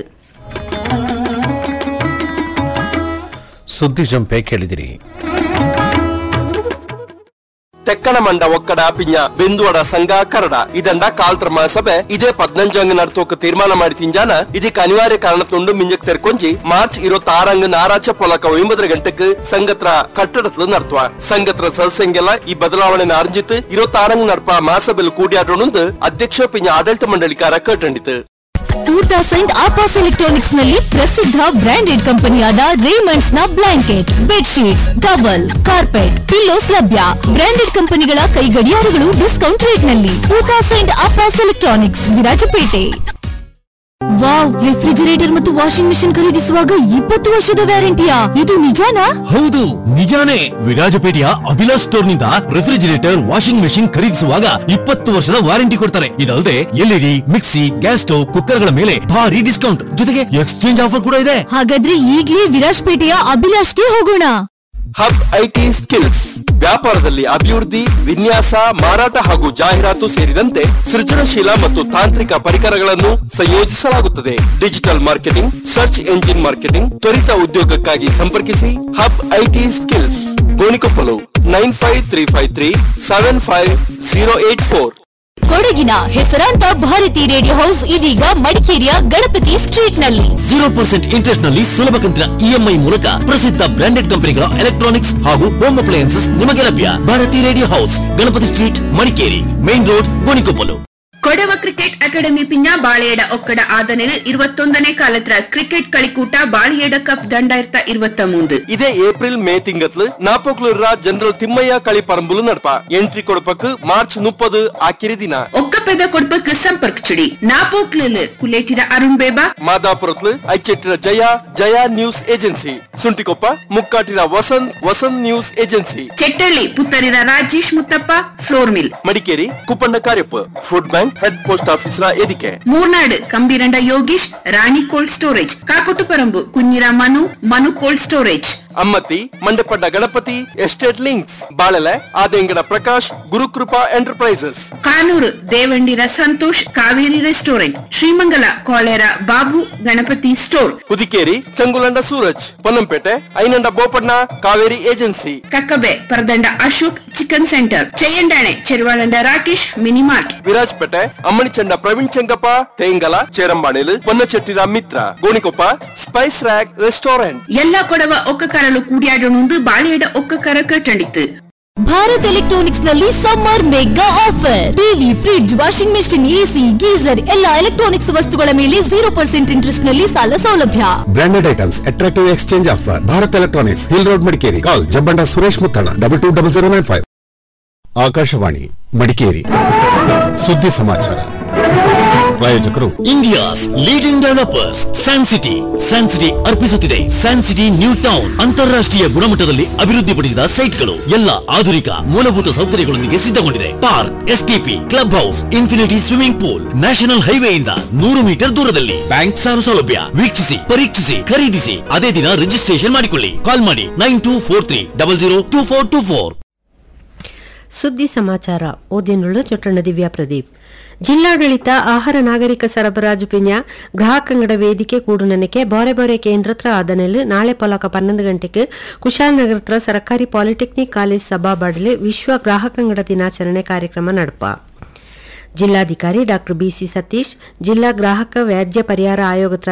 ಸುದ್ದಿ ಜಂಪೆ ಕೇಳಿದಿರಿ ತೆಕ್ಕಣ ಮಂಡ ಒಕ್ಕಡ ಪಿಂಜ ಬೆಂದುವಡ ಸಂಘ ಕರಡ ಇದಂಡ ಕಾಲ್ತ್ರ ಮಹಾಸಭೆ ಇದೇ ಪದ್ನಂಜಂಗ ನಡ್ತೋಕ ತೀರ್ಮಾನ ಮಾಡಿ ತಿಂಜಾನ ಇದಕ್ಕೆ ಅನಿವಾರ್ಯ ಕಾರಣ ತುಂಡು ಮಿಂಜಕ್ ತೆರ್ಕೊಂಜಿ ಮಾರ್ಚ್ ಇರುವತ್ತ ಆರಂಗ ನಾರಾಚ ಪೊಲಕ ಒಂಬತ್ತರ ಗಂಟೆಗೆ ಸಂಗತ್ರ ಕಟ್ಟಡತ್ಲು ನಡ್ತುವ ಸಂಗತ್ರ ಸದಸ್ಯಂಗೆಲ್ಲ ಈ ಬದಲಾವಣೆ ಅರ್ಜಿತ್ ಇರುವತ್ತ ಆರಂಗ ನಡ್ಪ ಮಹಾಸಭೆಲ್ ಕೂಡಿಯಾಡೋಣಂದು ಅಧ್ಯಕ್ಷ ಪಿಂಜ ಆಡಳಿತ ಮಂಡಳಿಕಾರ ಕಟ್ಟಂಡಿತು ಟೂ ತೌಸಂಡ್ ಆಪಾಸ್ ಎಲೆಕ್ಟ್ರಾನಿಕ್ಸ್ ನಲ್ಲಿ ಪ್ರಸಿದ್ಧ ಬ್ರಾಂಡೆಡ್ ಕಂಪನಿಯಾದ ರೇಮಂಡ್ಸ್ ನ blanket bedsheets towel carpet pillows ಲಭ್ಯ ಬ್ರಾಂಡೆಡ್ ಕಂಪನಿಗಳ ಕೈಗಡಿಯಾರಗಳು ಡಿಸ್ಕೌಂಟ್ ರೇಟ್ ನಲ್ಲಿ ಟೂ ತೌಸಂಡ್ ಆಪಾಸ್ ಎಲೆಕ್ಟ್ರಾನಿಕ್ಸ್ ವಿರಾಜಪೇಟೆ ವಾವ್ ರೆಫ್ರಿಜರೇಟರ್ ಮತ್ತು ವಾಷಿಂಗ್ ಮಿಷಿನ್ ಖರೀದಿಸುವಾಗ ಇಪ್ಪತ್ತು ವರ್ಷದ ವ್ಯಾರಂಟಿಯಾ ಇದು ನಿಜಾನಾ ಹೌದು ನಿಜಾನೇ ವಿರಾಜಪೇಟೆಯ ಅಭಿಲಾಷ್ ಸ್ಟೋರ್ ನಿಂದ ರೆಫ್ರಿಜಿರೇಟರ್ ವಾಷಿಂಗ್ ಮೆಷಿನ್ ಖರೀದಿಸುವಾಗ ಇಪ್ಪತ್ತು ವರ್ಷದ ವಾರಂಟಿ ಕೊಡ್ತಾರೆ ಇದಲ್ಲದೆ LED mixie gas stove cooker ಗಳ ಮೇಲೆ ಭಾರಿ ಡಿಸ್ಕೌಂಟ್ ಜೊತೆಗೆ ಎಕ್ಸ್ಚೇಂಜ್ ಆಫರ್ ಕೂಡ ಇದೆ ಹಾಗಾದ್ರೆ ಈಗ್ಲೇ ವಿರಾಜ್ಪೇಟೆಯ ಅಭಿಲಾಷ್ಗೆ ಹೋಗೋಣ ಹಬ್ ಐಟಿ ಸ್ಕಿಲ್ಸ್ ವ್ಯಾಪಾರದಲ್ಲಿ ಅಭಿವೃದ್ಧಿ ವಿನ್ಯಾಸ ಮಾರಾಟ ಹಾಗೂ ಜಾಹೀರಾತು ಸೇರಿದಂತೆ ಸೃಜನಶೀಲ ಮತ್ತು ತಾಂತ್ರಿಕ ಪರಿಕರಗಳನ್ನು ಸಂಯೋಜಿಸಲಾಗುತ್ತದೆ digital marketing search engine marketing ತ್ವರಿತ ಉದ್ಯೋಗಕ್ಕಾಗಿ ಸಂಪರ್ಕಿಸಿ hub IT skills Gonikoppal nine five three five three seven five zero eight four ಕೊಡಗಿನ ಹೆಸರಾಂತ ಭಾರತಿ ರೇಡಿಯೋ ಹೌಸ್ ಇದೀಗ ಮಡಿಕೇರಿಯ ಗಣಪತಿ ಸ್ಟ್ರೀಟ್ ನಲ್ಲಿ ಜೀರೋ ಪರ್ಸೆಂಟ್ ಇಂಟ್ರೆಸ್ಟ್ ನಲ್ಲಿ ಸುಲಭ ಕಂತಿನ ಇಎಂಐ ಮೂಲಕ ಪ್ರಸಿದ್ಧ ಬ್ರಾಂಡೆಡ್ ಕಂಪನಿಗಳ ಎಲೆಕ್ಟ್ರಾನಿಕ್ಸ್ ಹಾಗೂ ಹೋಮ್ ಅಪ್ಲಯನ್ಸಸ್ ನಿಮಗೆ ಲಭ್ಯ Bharati radio house Ganapati street Madikeri main road Gonikoppal Kodava cricket academy ಪಿಂಜ ಬಾಳೆಯಡ ಒಕ್ಕಡ ಆದನೆಲ್ ഇരുപത്തൊന്നನೇ ಕಾಲತ್ರ ಕ್ರಿಕೆಟ್ കളിക്കൂട്ട ಬಾಳೆಯಡ ಕಪ್ ದಂಡಾಯಿರತ ഇരുപത്തി മൂന്ന് ಇದೇ ಏಪ್ರಿಲ್ ಮೇ ತಿಂಗತ್ಲು ನಾಪೋಕ್ಲೂರ ಜನರಲ್ ತಿಮ್ಮಯ್ಯ ಕಳಿ ಪರಂಬುಲು ನಡಪ ಎಂಟ್ರಿ ಕೊಡಪಕ್ ಮಾರ್ಚ್ ಮುಪ್ಪದು ಆಕಿರಿ ದಿನ ಒಕ್ಕಪೆದ ಕೊಡ್ಪಕ್ ಸಂಪರ್ಕ ಚಿಡಿ ನಾಪೋಕ್ಲಲ್ ಕುಲೇಟಿರ ಅರುಣ್ ಬೇಬಾ ಮಾದಾಪುರತ್ಲು Aichettira Jaya Jaya news agency Suntikoppa Mukkatira Vasanth Vasanth news agency Chettalli Puttarira Rajesh Muthappa flour mill Madikeri Kuppanna Kariappa food bank head post ಆಫೀಸ್ರ ಎದಿಕೆ ಮೂರ್ನಾಡ್ ಕಂಬೀರಂಡ ಯೋಗೀಶ್ ರಾಣಿ ಕೋಲ್ಡ್ ಸ್ಟೋರೇಜ್ ಕಾಕೊಟ್ಟುಪರಂಬು ಕುഞ്ഞിರ Manu Manu cold storage Ammathi Mandepanda Ganapati estate links Balele Adengada Prakash Gurukrupa enterprises Kanoor Devandira Santosh Kaveri restaurant Srimangala Kolera Babu Ganapati store Hudikeri ಚಂಗುಲಂಡ Suraj Ponnampet Ainanda Bopanna Kaveri agency Kakkabe Paradanda Ashok chicken centre Cheyyandane Cheruvalanda Rakesh minimart Virajpet Ammanichanda Praveen Chengappa ತೇಂಗಲ ಚೇರಂಬಾಣೆಲು Ponnachettira Mitra Gonikoppa spice rack restaurant ಎಲ್ಲ ಕೊಡವ ಒಕ್ಕ ಕರಲು ಕೂಡಿಯಾಡೋಣಂದು ಬಾಳೆಯಡ ಒಕ್ಕ ಕರ ಕಟ್ಟಂಡಿತ್ತು ಭಾರತ್ ಎಲೆಕ್ಟ್ರಾನಿಕ್ಸ್ ನಲ್ಲಿ summer mega offer TV fridge washing machine AC geyser ಎಲ್ಲ ಎಲೆಕ್ಟ್ರಾನಿಕ್ಸ್ ವಸ್ತುಗಳ ಮೇಲೆ ಜೀರೋ ಪರ್ಸೆಂಟ್ ಇಂಟ್ರೆಸ್ಟ್ ನಲ್ಲಿ ಸಾಲ ಸೌಲಭ್ಯ branded items attractive exchange offer Bharat electronics hill road Madikeri call ಜಬ್ಬಂಡ Suresh Muthanna double two double zero nine five Akashvani Madikeri ಸುದ್ದಿ ಸಮಾಚಾರ ಪ್ರಾಯೋಜಕರು India's leading developers San City San City ಅರ್ಪಿಸುತ್ತಿದೆ ಸ್ಯಾನ್ ಸಿಟಿ ನ್ಯೂ ಟೌನ್ ಅಂತಾರಾಷ್ಟ್ರೀಯ ಗುಣಮಟ್ಟದಲ್ಲಿ ಅಭಿವೃದ್ಧಿಪಡಿಸಿದ ಸೈಟ್ಗಳು ಎಲ್ಲ ಆಧುನಿಕ ಮೂಲಭೂತ ಸೌಕರ್ಯಗಳೊಂದಿಗೆ ಸಿದ್ಧಗೊಂಡಿದೆ park STP club house infinity swimming pool national ಹೈವೇಯಿಂದ ನೂರು ಮೀಟರ್ ದೂರದಲ್ಲಿ ಬ್ಯಾಂಕ್ ಸಾಲ ಸೌಲಭ್ಯ ವೀಕ್ಷಿಸಿ ಪರೀಕ್ಷಿಸಿ ಖರೀದಿಸಿ ಅದೇ ದಿನ ರಿಜಿಸ್ಟ್ರೇಷನ್ ಮಾಡಿಕೊಳ್ಳಿ ಕಾಲ್ ಮಾಡಿ nine two four three double zero two four two four ಸುದ್ದಿ ಸಮಾಚಾರ ಓದಿನುಳ್ಳು ಚೊಟ್ಟಣ ದಿವ್ಯಾ ಪ್ರದೀಪ್ ಜಿಲ್ಲಾಡಳಿತ ಆಹಾರ ನಾಗರಿಕ ಸರಬರಾಜು ಪಿನ್ಯ ಗ್ರಾಹಕಂಗಡ ವೇದಿಕೆ ಕೂಡುನನಕ್ಕೆ ಬಾರೆ ಬಾರೆ ಕೇಂದ್ರತ್ರ ಆದನೆಲ್ ನಾಳೆ ಪೊಲಕ ಪನ್ನೊಂದು ಗಂಟೆಗೆ ಕುಶಾಲನಗರತ್ರ ಸರ್ಕಾರಿ ಪಾಲಿಟೆಕ್ನಿಕ್ ಕಾಲೇಜ್ ಸಭಾಬಾಡಲಿ ವಿಶ್ವ ಗ್ರಾಹಕಂಗಡ ದಿನಾಚರಣೆ ಕಾರ್ಯಕ್ರಮ ನಡಪ ಜಿಲ್ಲಾಧಿಕಾರಿ ಡಾ ಬಿಸಿ ಸತೀಶ್ ಜಿಲ್ಲಾ ಗ್ರಾಹಕ ವ್ಯಾಜ್ಯ ಪರಿಹಾರ ಆಯೋಗದ